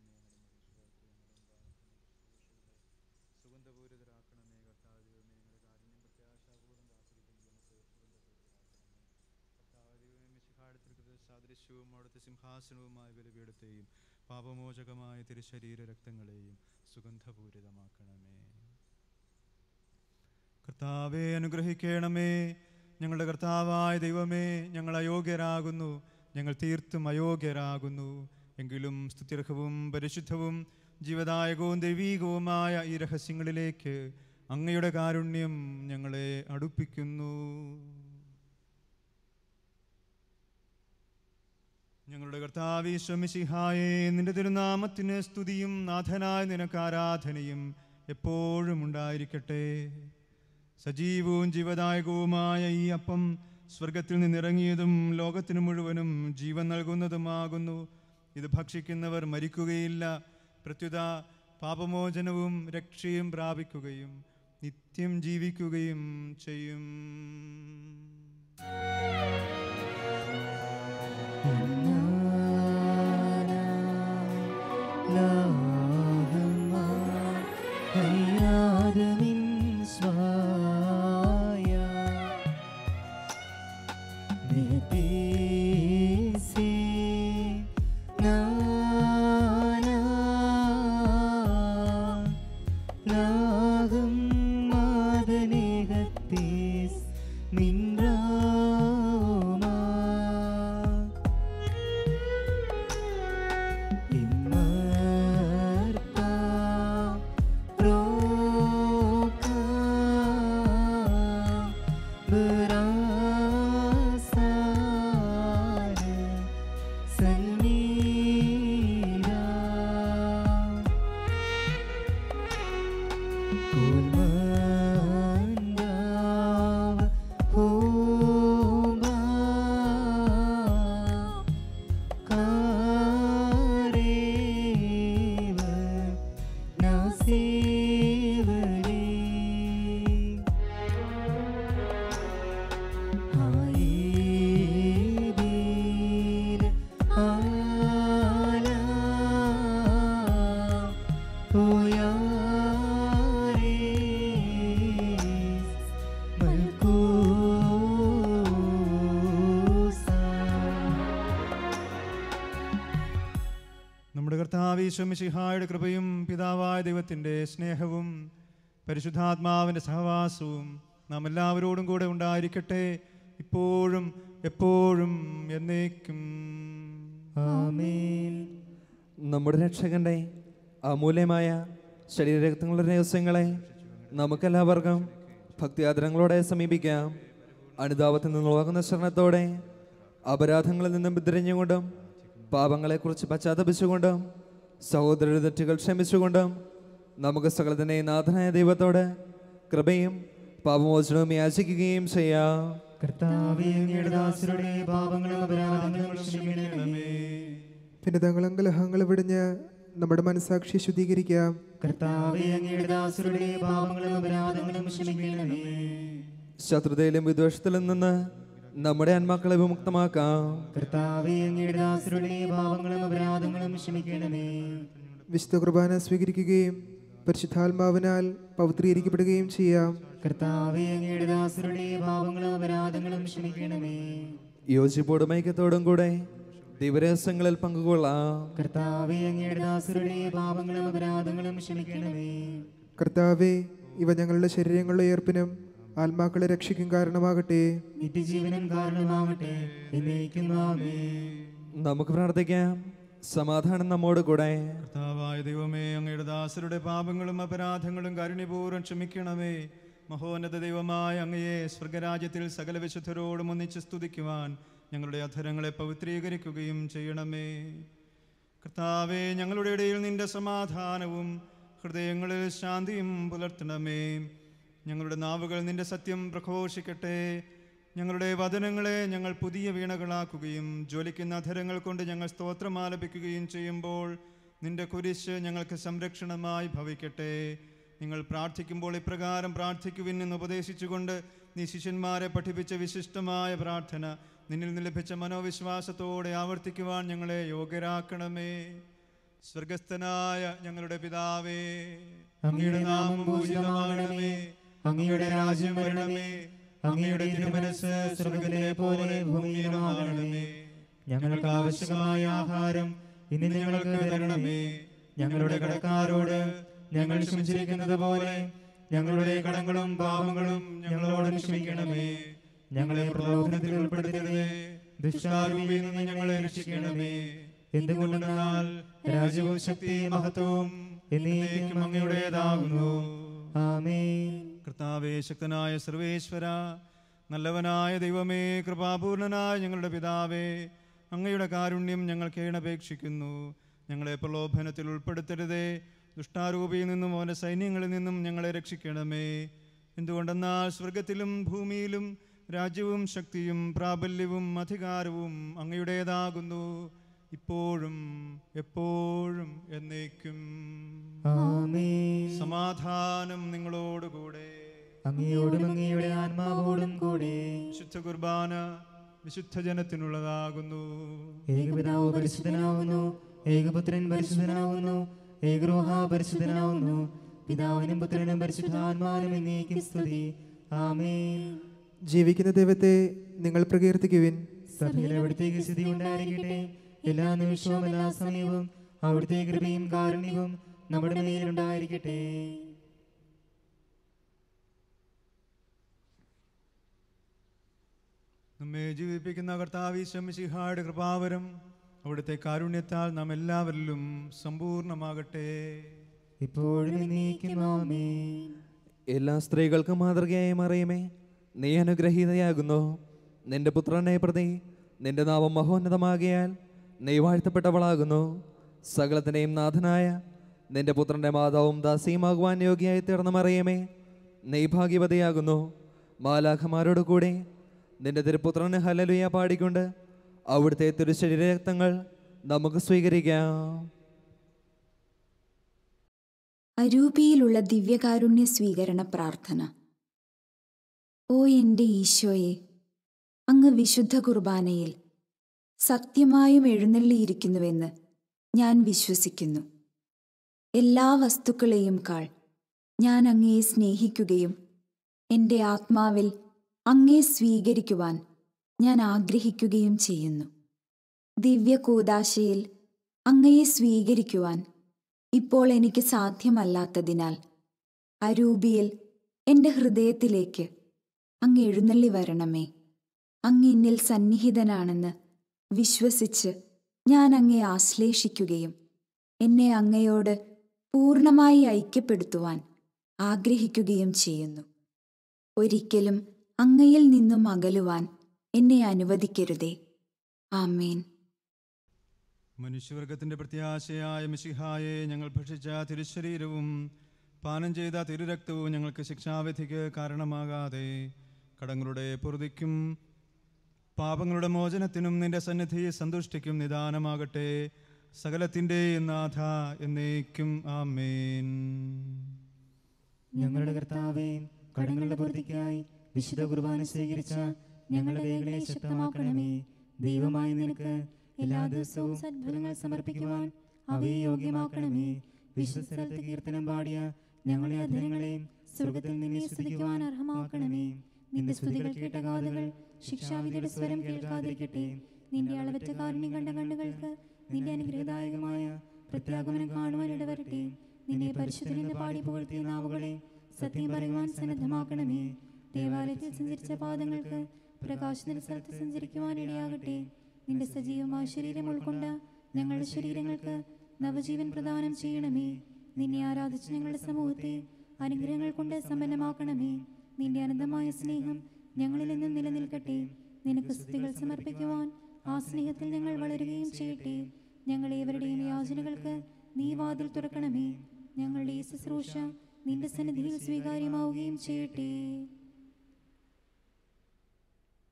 സുഗന്ധപൂരിതരാക്കണമേ കർത്താവേ നിങ്ങളുടെ കാരുണ്യം പ്രത്യാശാപൂർവ്വം കാത്തിരിക്കുന്നു നമുക്ക് സുഗന്ധപൂരിതരാക്കണമേ കർത്താവേ മിശിഹാടത്തിൽക്കത് സാദൃശ്യവും അവിടുത്തെ സിംഹാസനവുമായ ബലിപീഠത്തെയും പാപമോചകമായ തിരുശരീര രക്തങ്ങളെയും സുഗന്ധപൂരിതമാക്കണമേ കർത്താവെ അനുഗ്രഹിക്കണമേ ഞങ്ങളുടെ കർത്താവായ ദൈവമേ ഞങ്ങൾ അയോഗ്യരാകുന്നു ഞങ്ങൾ തീർത്തും അയോഗ്യരാകുന്നു എങ്കിലും സ്തുത്യർഹവും പരിശുദ്ധവും ജീവദായകവും ദൈവീകവുമായ ഈ രഹസ്യങ്ങളിലേക്ക് അങ്ങയുടെ കാരുണ്യം ഞങ്ങളെ അടുപ്പിക്കുന്നു ഞങ്ങളുടെ കർത്താവി ശ്രമിസിഹായെ നിന്റെ തിരുനാമത്തിന് സ്തുതിയും നാഥനായ നിനക്ക് ആരാധനയും എപ്പോഴും ഉണ്ടായിരിക്കട്ടെ സജീവവും ജീവദായകവുമായ ഈ അപ്പം സ്വർഗത്തിൽ നിന്നിറങ്ങിയതും ലോകത്തിന് മുഴുവനും ജീവൻ നൽകുന്നതുമാകുന്നു ഇത് ഭക്ഷിക്കുന്നവർ മരിക്കുകയില്ല പ്രത്യുത പാപമോചനവും രക്ഷയും പ്രാപിക്കുകയും നിത്യം ജീവിക്കുകയും ചെയ്യും മിൻറാമാ നമ്മുടെ കർത്താവീശ്വമിഷിഹായുടെ കൃപയും പിതാവായ ദൈവത്തിൻ്റെ സ്നേഹവും പരിശുദ്ധാത്മാവിൻ്റെ സഹവാസവും നാം എല്ലാവരോടും കൂടെ ഉണ്ടായിരിക്കട്ടെ ഇപ്പോഴും എപ്പോഴും എന്നേക്കും ആമേൻ നമ്മുടെ രക്ഷകന്റെ അമൂല്യമായ ശരീരരക്തങ്ങളുടെ രഹസ്യങ്ങളെ നമുക്കെല്ലാവർക്കും ഭക്തിയാദരങ്ങളോടെ സമീപിക്കാം അനുതാപത്തിൽ നിന്നുളകുന്ന ശരണത്തോടെ അപരാധങ്ങളിൽ നിന്നും പിന്തിരിഞ്ഞുകൊണ്ടും പാപങ്ങളെക്കുറിച്ച് പശ്ചാത്തപിച്ചുകൊണ്ടും സഹോദര തെറ്റുകൾ ക്ഷമിച്ചുകൊണ്ടും നമുക്ക് സകലത്തിൻ്റെ നാഥനായ ദൈവത്തോട് കൃപയും പാപമോചനവും യാചിക്കുകയും ചെയ്യാം കർത്താവേ അങ്ങയുടെ ദാസരുടെ പാപങ്ങളും അപരാധങ്ങളും ക്ഷമിക്കണമേ ഭിന്നതങ്ങളും കലഹങ്ങളും വിടിഞ്ഞ് നമ്മുടെ മനസാക്ഷി ശുദ്ധീകരിക്കാം കർത്താവേ അങ്ങയുടെ ദാസരുടെ പാപങ്ങളും അപരാധങ്ങളും ക്ഷമിക്കണമേ ശത്രുതയിലും വിദ്വേഷത്തിലും നിന്ന് നമ്മുടെ ആത്മാക്കളെ വിമുക്തമാക്കാം കർത്താവേ അങ്ങയുടെ ദാസരുടെ പാപങ്ങളും അപരാധങ്ങളും ക്ഷമിക്കണമേ വിശുദ്ധ കുർബാന സ്വീകരിക്കുകയും പരിശുദ്ധാത്മാവിനാൽ പവിത്രീകരിക്കപ്പെടുകയും ചെയ്യാം കർത്താവേ അങ്ങയുടെ ദാസരുടെ പാപങ്ങളും അപരാധങ്ങളും ക്ഷമിക്കണമേ യോജിപ്പോടും ഐക്യത്തോടും കൂടെ ദിവരഹസ്യങ്ങളിൽ പങ്കുകൊള്ളാം കർത്താവേ അങ്ങയുടെ ദാസരുടെ പാപങ്ങളും അപരാധങ്ങളും ക്ഷമിക്കണമേ കർത്താവെ ഇവ ഞങ്ങളുടെ ശരീരങ്ങളുടെ ഏർപ്പിനും ആത്മാക്കളെ രക്ഷിക്കും കാരണമാകട്ടെ നിത്യജീവനം കാരണമാകട്ടെ എന്നേക്കും ആമേൻ നമുക്ക് പ്രാർത്ഥിക്കാം സമാധാനം നമ്മോട് കൂടെ കർത്താവായ ദൈവമേ അങ്ങയുടെ ദാസരുടെ പാപങ്ങളും അപരാധങ്ങളും കാരുണ്യപൂർവ്വം ക്ഷമിക്കണമേ മഹോന്നത ദൈവമായ അങ്ങയെ സ്വർഗരാജ്യത്തിൽ സകല വിശുദ്ധരോടും ഒന്നിച്ച് സ്തുതിക്കുവാൻ ഞങ്ങളുടെ അധരങ്ങളെ പവിത്രീകരിക്കുകയും ചെയ്യണമേ കർത്താവെ ഞങ്ങളുടെ ഇടയിൽ നിന്റെ സമാധാനവും ഹൃദയങ്ങളിൽ ശാന്തിയും പുലർത്തണമേ ഞങ്ങളുടെ നാവുകൾ നിന്റെ സത്യം പ്രഘോഷിക്കട്ടെ ഞങ്ങളുടെ വചനങ്ങളെ ഞങ്ങൾ പുതിയ വീണകളാക്കുകയും ജ്വലിക്കുന്ന അധരങ്ങൾ കൊണ്ട് ഞങ്ങൾ സ്തോത്രം ആലപിക്കുകയും ചെയ്യുമ്പോൾ നിന്റെ കുരിശ് ഞങ്ങൾക്ക് സംരക്ഷണമായി ഭവിക്കട്ടെ നിങ്ങൾ പ്രാർത്ഥിക്കുമ്പോൾ ഇപ്രകാരം പ്രാർത്ഥിക്കുവിൻ എന്ന് ഉപദേശിച്ചുകൊണ്ട് നീ ശിഷ്യന്മാരെ പഠിപ്പിച്ച വിശിഷ്ടമായ പ്രാർത്ഥന നിന്നിൽ നിന്ന് ലഭിച്ച മനോവിശ്വാസത്തോടെ ആവർത്തിക്കുവാൻ ഞങ്ങളെ യോഗ്യരാക്കണമേ സ്വർഗസ്ഥനായ ഞങ്ങളുടെ പിതാവേ അങ്ങയുടെ നാമം പൂജിതമാകണമേ അങ്ങയുടെ രാജ്യം വരണമേ അങ്ങയുടെ തിരുമനസ് സ്വർഗത്തിലെ പോലെ ഭൂമിയിലുമാകണമേ ഞങ്ങൾക്ക് ആവശ്യമായ ആഹാരം ഇന്ന് ഞങ്ങൾക്ക് തരണമേ ഞങ്ങളുടെ കടക്കാരോട് ഞങ്ങൾ ക്ഷമിച്ചിരിക്കുന്നത് പോലെ ഞങ്ങളുടെ കടങ്ങളും പാപങ്ങളും ഞങ്ങളോട് ക്ഷമിക്കണമേ ഞങ്ങളെ പ്രലോഭനത്തിൽ ഉൾപ്പെടുത്തരുതേ ദുഷ്ടാരൂപിയിൽ നിന്ന് ഞങ്ങളെ രക്ഷിക്കണമേ എന്തുകൊണ്ടെന്നാൽ രാജ്യവും ശക്തിയും മഹത്വവും എന്നേക്കും അങ്ങയുടേതാകുന്നു ആമേൻ കർത്താവേ ശക്തനായ സർവേശ്വര നല്ലവനായ ദൈവമേ കൃപാപൂർണനായ ഞങ്ങളുടെ പിതാവേ അങ്ങയുടെ കാരുണ്യം ഞങ്ങൾ കേണപേക്ഷിക്കുന്നു ഞങ്ങളെ പ്രലോഭനത്തിൽ ഉൾപ്പെടുത്തരുതേ ദുഷ്ടാരൂപിയിൽ നിന്നും അവൻ്റെ സൈന്യങ്ങളിൽ നിന്നും ഞങ്ങളെ രക്ഷിക്കണമേ എന്തുകൊണ്ടെന്നാൽ സ്വർഗത്തിലും ഭൂമിയിലും രാജ്യവും ശക്തിയും പ്രാബല്യവും അധികാരവും അങ്ങയുടേതാകുന്നു ഇപ്പോഴും എപ്പോഴും എന്നേക്കും ആമേൻ സമാധാനം നിങ്ങളോടുകൂടെ അങ്ങയോടും അങ്ങയുടെ ആത്മാവോടും കൂടെ വിശുദ്ധ കുർബാന വിശുദ്ധ ജനത്തിനുള്ളതാകുന്നു ഏകപിതാവ് പരിശുദ്ധനാവുന്നു ഏകപുത്രൻ പരിശുദ്ധനാവുന്നു ഏകരോഹ പരിശുദ്ധനാവുന്നു പിതാവിനും പുത്രനും പരിശുദ്ധാത്മാവിനും എന്നേക്കും സ്തുതി ആമേൻ ജീവിക്കുന്ന ദൈവത്തെ നിങ്ങൾ പ്രകീർത്തിക്കുവിൻ സഭയിൽ അവിടുത്തേക്ക് സ്ഥിതി ഉണ്ടായിരിക്കട്ടെ എല്ലാ നിമിഷവും എല്ലാ സമയവും അവിടുത്തെ കൃപയും കാരുണ്യവും നമ്മുടെ മേലുണ്ടായിരിക്കട്ടെ നമ്മെ ജീവിപ്പിക്കുന്ന കർത്താവിശംസിഹായുടെ കൃപാവരം അവിടുത്തെ കാരുണ്യത്താൽ നാം എല്ലാവരിലും സമ്പൂർണ്ണമാകട്ടെ ഇപ്പോഴും എന്നേക്കും ആമേൻ എല്ലാ സ്ത്രീകൾക്കും മാതൃകയായി മറിയമേ നീ അനുഗ്രഹീതയാകുന്നു നിന്റെ പുത്രനെ പ്രതി നിന്റെ നാമം മഹോന്നതമാകിയാൽ നീ വാഴ്ത്തപ്പെട്ടവളാകുന്നു സകലത്തിൻ്റെയും നാഥനായ നിന്റെ പുത്രന്റെ മാതാവും ദാസിയുമാകുവാൻ യോഗ്യയായി തീർന്ന മറിയമേ നീ ഭാഗ്യവതിയാകുന്നു മാലാഖമാരോട് കൂടെ നിന്റെ തിരുപുത്രന് ഹലലുയ പാടിക്കൊണ്ട് അവിടുത്തെ തിരുശരീരക്തങ്ങൾ നമുക്ക് സ്വീകരിക്കാം അരൂപിയിലുള്ള ദിവ്യകാരുണ്യ സ്വീകരണ പ്രാർത്ഥന ഓ എൻ്റെ ഈശോയെ അങ്ങ് വിശുദ്ധ കുർബാനയിൽ സത്യമായും എഴുന്നള്ളിയിരിക്കുന്നുവെന്ന് ഞാൻ വിശ്വസിക്കുന്നു എല്ലാ വസ്തുക്കളെയും കാൾ ഞാൻ അങ്ങയെ സ്നേഹിക്കുകയും എൻ്റെ ആത്മാവിൽ അങ്ങയെ സ്വീകരിക്കുവാൻ ഞാൻ ആഗ്രഹിക്കുകയും ചെയ്യുന്നു ദിവ്യ കൂദാശയിൽ അങ്ങയെ സ്വീകരിക്കുവാൻ ഇപ്പോൾ എനിക്ക് സാധ്യമല്ലാത്തതിനാൽ അരൂപിയിൽ എൻ്റെ ഹൃദയത്തിലേക്ക് അങ്ങ് എഴുന്നള്ളി വരണമേ അങ്ങ് എന്നിൽ സന്നിഹിതനാണെന്ന് വിശ്വസിച്ച് ഞാൻ അങ്ങയെ ആശ്ലേഷിക്കുകയും എന്നെ അങ്ങയോട് പൂർണ്ണമായി ഐക്യപ്പെടുത്തുവാൻ ആഗ്രഹിക്കുകയും ചെയ്യുന്നു ഒരിക്കലും അങ്ങയിൽ നിന്നും അകലുവാൻ എന്നെ അനുവദിക്കരുതേ ആമേൻ മനുഷ്യവർഗത്തിന്റെ പ്രത്യാശയായ മിശിഹായെ ഞങ്ങൾ ഭക്ഷിച്ച തിരുശരീരവും പാനം ചെയ്ത തിരുരക്തവും ഞങ്ങൾക്ക് ശിക്ഷാവിധിക്ക് കാരണമാകാതെ കടങ്ങളുടെ പൊറുതിക്കും പാപങ്ങളുടെ മോചനത്തിനും നിന്റെ സന്നിധി സന്തുഷ്ടിക്കും നിദാനമാകട്ടെ സകലത്തിൻ്റെ നാഥ എന്നേക്കും ആമേൻ ഞങ്ങളുടെ കർത്താവേ കടങ്ങളുടെ പൂർത്തിക്കായി വിശുദ്ധ കുർബാന സ്വീകരിച്ച ഞങ്ങളുടെ കൈകളെ ശക്തമാക്കണമേ ദൈവമായി നിനക്ക് എല്ലാ ദിവസവും സദ്ഫലങ്ങൾ സമർപ്പിക്കുവാൻ അവയെ യോഗ്യമാക്കണമേ വിശുദ്ധ സ്ഥലത്ത് കീർത്തനം പാടിയ ഞങ്ങളെ അധരങ്ങളെ സ്വർഗത്തിൽ നിന്നെ സ്തുതിക്കുവാൻ അർഹമാക്കണമേ നിന്റെ സ്തുതികൾ കേട്ട കാതുകൾ ശിക്ഷാവിധിയുടെ സ്വരം കേൾക്കാതിരിക്കട്ടെ നിന്റെ അളവറ്റ കാരുണ്യം കണ്ട കണ്ണുകൾക്ക് നിന്റെ അനുഗ്രഹദായകമായ പ്രത്യാഗമനം കാണുവാൻ ഇടവരട്ടെ നിന്നെ പരിശുദ്ധനെന്ന് പാടി പുകഴ്ത്തിയ നാവുകളെ സത്യം പറയുവാൻ സന്നദ്ധമാക്കണമേ ദേവാലയത്തിൽ സഞ്ചരിച്ച പാദങ്ങൾക്ക് പ്രകാശന സ്ഥലത്ത് സഞ്ചരിക്കുവാൻ ഇടയാകട്ടെ നിന്റെ സജീവമായ ശരീരം ഉൾക്കൊണ്ട ഞങ്ങളുടെ ശരീരങ്ങൾക്ക് നവജീവൻ പ്രദാനം ചെയ്യണമേ നിന്നെ ആരാധിച്ച് ഞങ്ങളുടെ സമൂഹത്തെ അനുഗ്രഹങ്ങൾ കൊണ്ട് സമ്പന്നമാക്കണമേ നിന്റെ അനന്തമായ സ്നേഹം ഞങ്ങളിൽ നിന്നും നിലനിൽക്കട്ടെ നിനക്ക് സ്തുതികൾ സമർപ്പിക്കുവാൻ ആ സ്നേഹത്തിൽ ഞങ്ങൾ വളരുകയും ചെയ്യട്ടെ ഞങ്ങൾ ഏവരുടെയും യാചനകൾക്ക് നീ വാതിൽ തുറക്കണമേ ഞങ്ങളുടെ ഈ ശുശ്രൂഷ നിന്റെ സന്നിധിയിൽ സ്വീകാര്യമാവുകയും ചെയ്യട്ടെ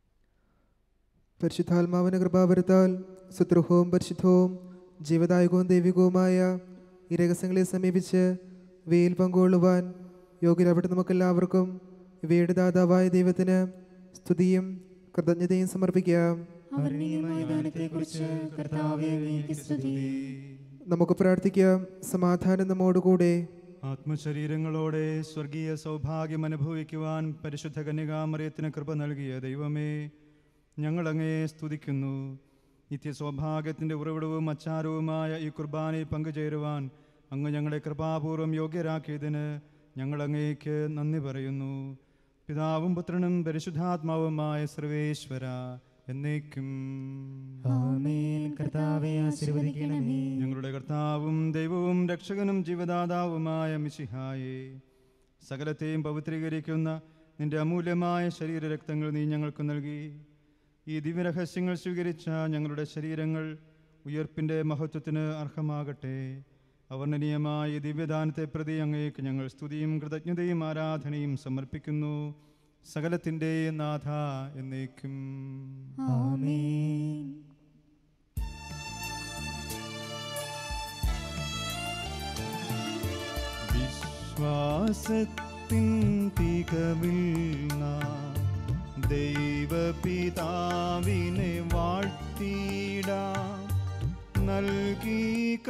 പരിശുദ്ധാത്മാവിന് കൃപാവരത്താൽ സുദ്രുഹവും പരിശുദ്ധവും ജീവദായകവും ദൈവികവുമായ ഈ രഹസ്യങ്ങളെ സമീപിച്ച് ഇവയിൽ പങ്കുകൊള്ളുവാൻ യോഗ്യരാവട്ടെ നമുക്കെല്ലാവർക്കും ഇവയുടെ ദാതാവായ ദൈവത്തിന് സ്തുതിയും കൃതജ്ഞതയും സമർപ്പിക്കാം അവർണീയമായ ദാനത്തെക്കുറിച്ച് കർത്താവെ അങ്ങേക്ക് സ്തുതി നമുക്ക് പ്രാർത്ഥിക്കാം സമാധാനം നമ്മോടുകൂടെ ആത്മശരീരങ്ങളോടെ സ്വർഗീയ സൗഭാഗ്യം അനുഭവിക്കുവാൻ പരിശുദ്ധ കന്യകാമറിയത്തിന് കൃപ നൽകിയ ദൈവമേ ഞങ്ങളങ്ങേ സ്തുതിക്കുന്നു നിത്യസൗഭാഗ്യത്തിൻ്റെ ഉറവിടവും അച്ചാരവുമായ ഈ കുർബാനയിൽ പങ്കുചേരുവാൻ അങ്ങ് ഞങ്ങളെ കൃപാപൂർവം യോഗ്യരാക്കിയതിന് ഞങ്ങളങ്ങേക്ക് നന്ദി പറയുന്നു പിതാവും പുത്രനും പരിശുദ്ധാത്മാവുമായ സർവേശ്വര എന്നേക്കും ആമേൻ കർത്താവെ ആശീർവദിക്കണമേ ഞങ്ങളുടെ കർത്താവും ദൈവവും രക്ഷകനും ജീവദാതാവുമായ മിശിഹായെ സകലത്തെയും പവിത്രീകരിക്കുന്ന നിന്റെ അമൂല്യമായ ശരീരരക്തങ്ങൾ നീ ഞങ്ങൾക്ക് നൽകി ഈ ദിവ്യരഹസ്യങ്ങൾ സ്വീകരിച്ച ഞങ്ങളുടെ ശരീരങ്ങൾ ഉയർപ്പിൻ്റെ മഹത്വത്തിന് അർഹമാകട്ടെ അവർണ്ണനീയമായ ഈ ദിവ്യദാനത്തെ പ്രതി അങ്ങേക്ക് ഞങ്ങൾ സ്തുതിയും കൃതജ്ഞതയും ആരാധനയും സമർപ്പിക്കുന്നു സകലത്തിൻ്റെ നാഥ എന്നേക്കും ആമേൻ വിശ്വാസത്തിൻ തികവിൽ നാം ദൈവപിതാവിനെ വാഴ്ത്തിടാം നൽകി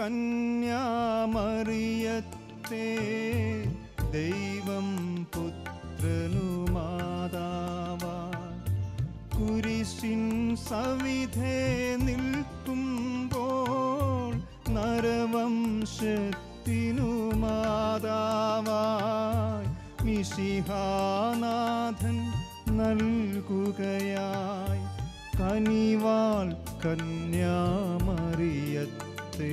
കന്യാമറിയത്തെ ദൈവം പുത്രനു മാതാവാൻ കുരിശിൻ സവിധേ നിൽക്കുമ്പോൾ നരവംശത്തിനു മാതാവായി മിശിഹാനാഥൻ നൽകുകയായി കനിവാൾ കന്യാമറിയത്തെ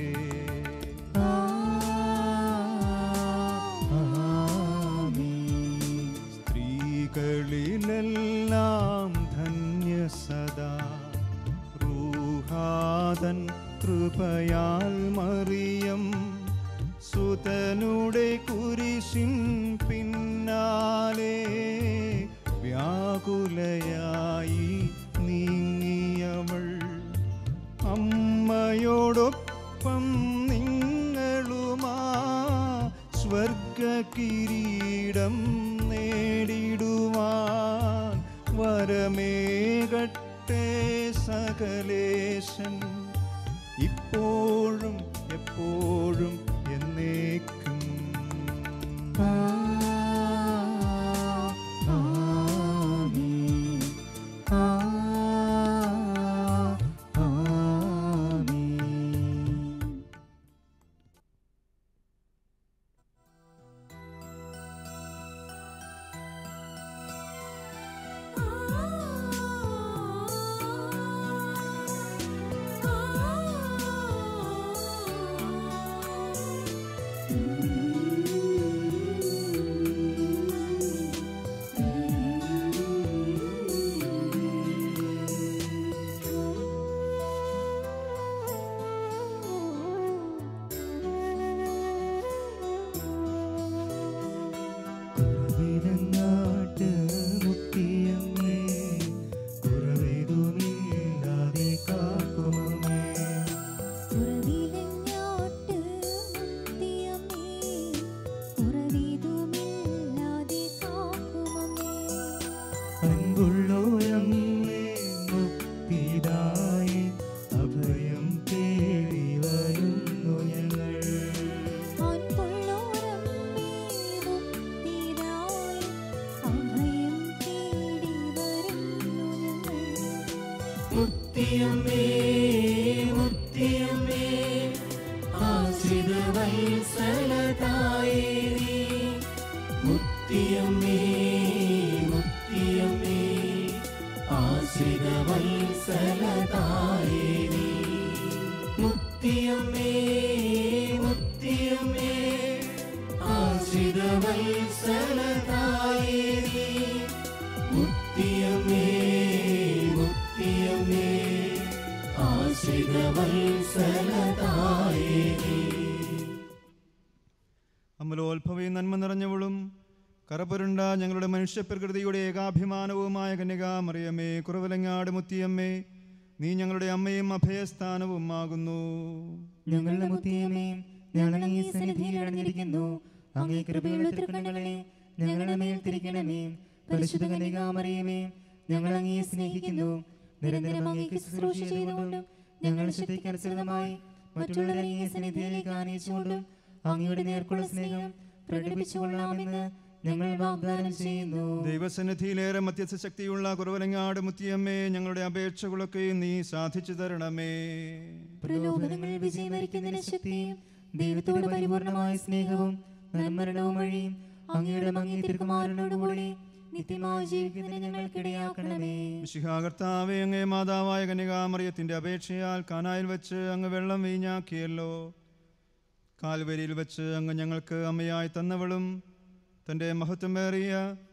സ്ത്രീകളിലെല്ലാം ധന്യസദാ റൂഹാദൻ കൃപയാൽ മറിയം സുതനുടെ കുരിശിൻ പിന്നാലെ വ്യാകുലയായി നീങ്ങിയവൾ അമ്മയോടൊപ്പം നിങ്ങളുമാ സ്വർഗകിരീടം നേടിടുവാൻ വരമേകട്ടെ സകലേശൻ ഇപ്പോഴും എപ്പോഴും എന്നേക്കും ആമേൻ ആമേൻ കുറവിലങ്ങാട്ട് മുത്തിയമ്മേ കുറവേതുമില്ലാതെ കാക്കുമമ്മേ ഉറവിലങ്ങോട്ട് മുത്തിയമ്മേ ഉറവിതുമില്ലാതെ കാക്കുമമ്മേ അൻപുള്ളോരമ്മേ മുക്തിദായി അഭയം തേടി വരുന്നു ഞങ്ങൾ അൻപുള്ളോരമ്മേ മുക്തിദായി അഭയം തേടി വരുന്നു ഞങ്ങൾ മുത്തിയമ്മേ മുത്തിയമ്മേ ആശ്രിത വത്സലതായേ നീ. മുത്തിയമ്മേ മുത്തിയമ്മേ ആശ്രിത വത്സലതായേ നീ. മുത്തിയമ്മേ മുത്തിയമ്മേ ആശ്രിത വത്സലതായേ നീ. മുത്തിയമ്മേ മുത്തിയമ്മേ ആശ്രിത വത്സലതായേ നീ. അമലോത്ഭവയും നന്മ നിറഞ്ഞവളും കറപുരുണ്ട ഞങ്ങളുടെ മനുഷ്യപ്രകൃതിയുടെ ഏകാഭിമാനവുമായ കന്യകാ മറിയമ്മേ കുറവലങ്ങാട് മുത്തിയമ്മേ നീ ഞങ്ങളുടെ അമ്മയും അഭയസ്ഥാനവും ആകുന്നു ഞങ്ങളുടെ മുത്തിയമേ ഞങ്ങൾ ഈ സന്നിധിയിൽ അടഞ്ഞിരിക്കുന്നു അങ്ങേ കൃപയുള്ള തൃക്കണ്ണുകളെ ഞങ്ങളുടെ മേൽ തിരിക്കണമേ പരിശുദ്ധ കനികാമറിയമേ ഞങ്ങൾ അങ്ങയെ സ്നേഹിക്കുന്നു നിരന്തരം അങ്ങേക്ക് ശുശ്രൂഷ ചെയ്തുകൊണ്ടും ഞങ്ങളുടെ ശ്രദ്ധയ്ക്കനുസൃതമായി മറ്റുള്ളവരെ അങ്ങേ സന്നിധിയിലേക്ക് ആനയിച്ചുകൊണ്ടും അങ്ങയുടെ നേർക്കുള്ള സ്നേഹം പ്രകടിപ്പിച്ചുകൊള്ളാമെന്ന് ഞങ്ങൾ വാഗ്ദാനം ചെയ്യുന്നു ദൈവസന്നിധിയിലേറെ മധ്യസ്ഥ ശക്തിയുള്ള കുറവലങ്ങാട് മുത്തിയമ്മേ ഞങ്ങളുടെ അപേക്ഷകളൊക്കെ നീ സാധിച്ചു തരണമേ പ്രലോഭനങ്ങളിൽ വിജയം വരിക്കുന്നതിന് ശക്തിയും ദൈവത്തോട് പരിപൂർണമായ സ്നേഹവും നന്മരണവും വഴിയും അങ്ങയുടെ മങ്ങി തിരുക്കുമാരനോടുകൂടി നിത്യമായി ജീവിക്കുന്നതിന് ഞങ്ങൾക്കിടയാക്കണമേ കർത്താവേ അങ്ങേ മാതാവായ കന്യകാമറിയത്തിന്റെ അപേക്ഷയാൽ കാനായിൽ വെച്ച് അങ്ങ് വെള്ളം വീഞ്ഞാക്കിയല്ലോ കാൽവരിയിൽ വെച്ച് അങ്ങ് ഞങ്ങൾക്ക് അമ്മയായി തന്നവളും തൻ്റെ മഹത്വമേറിയ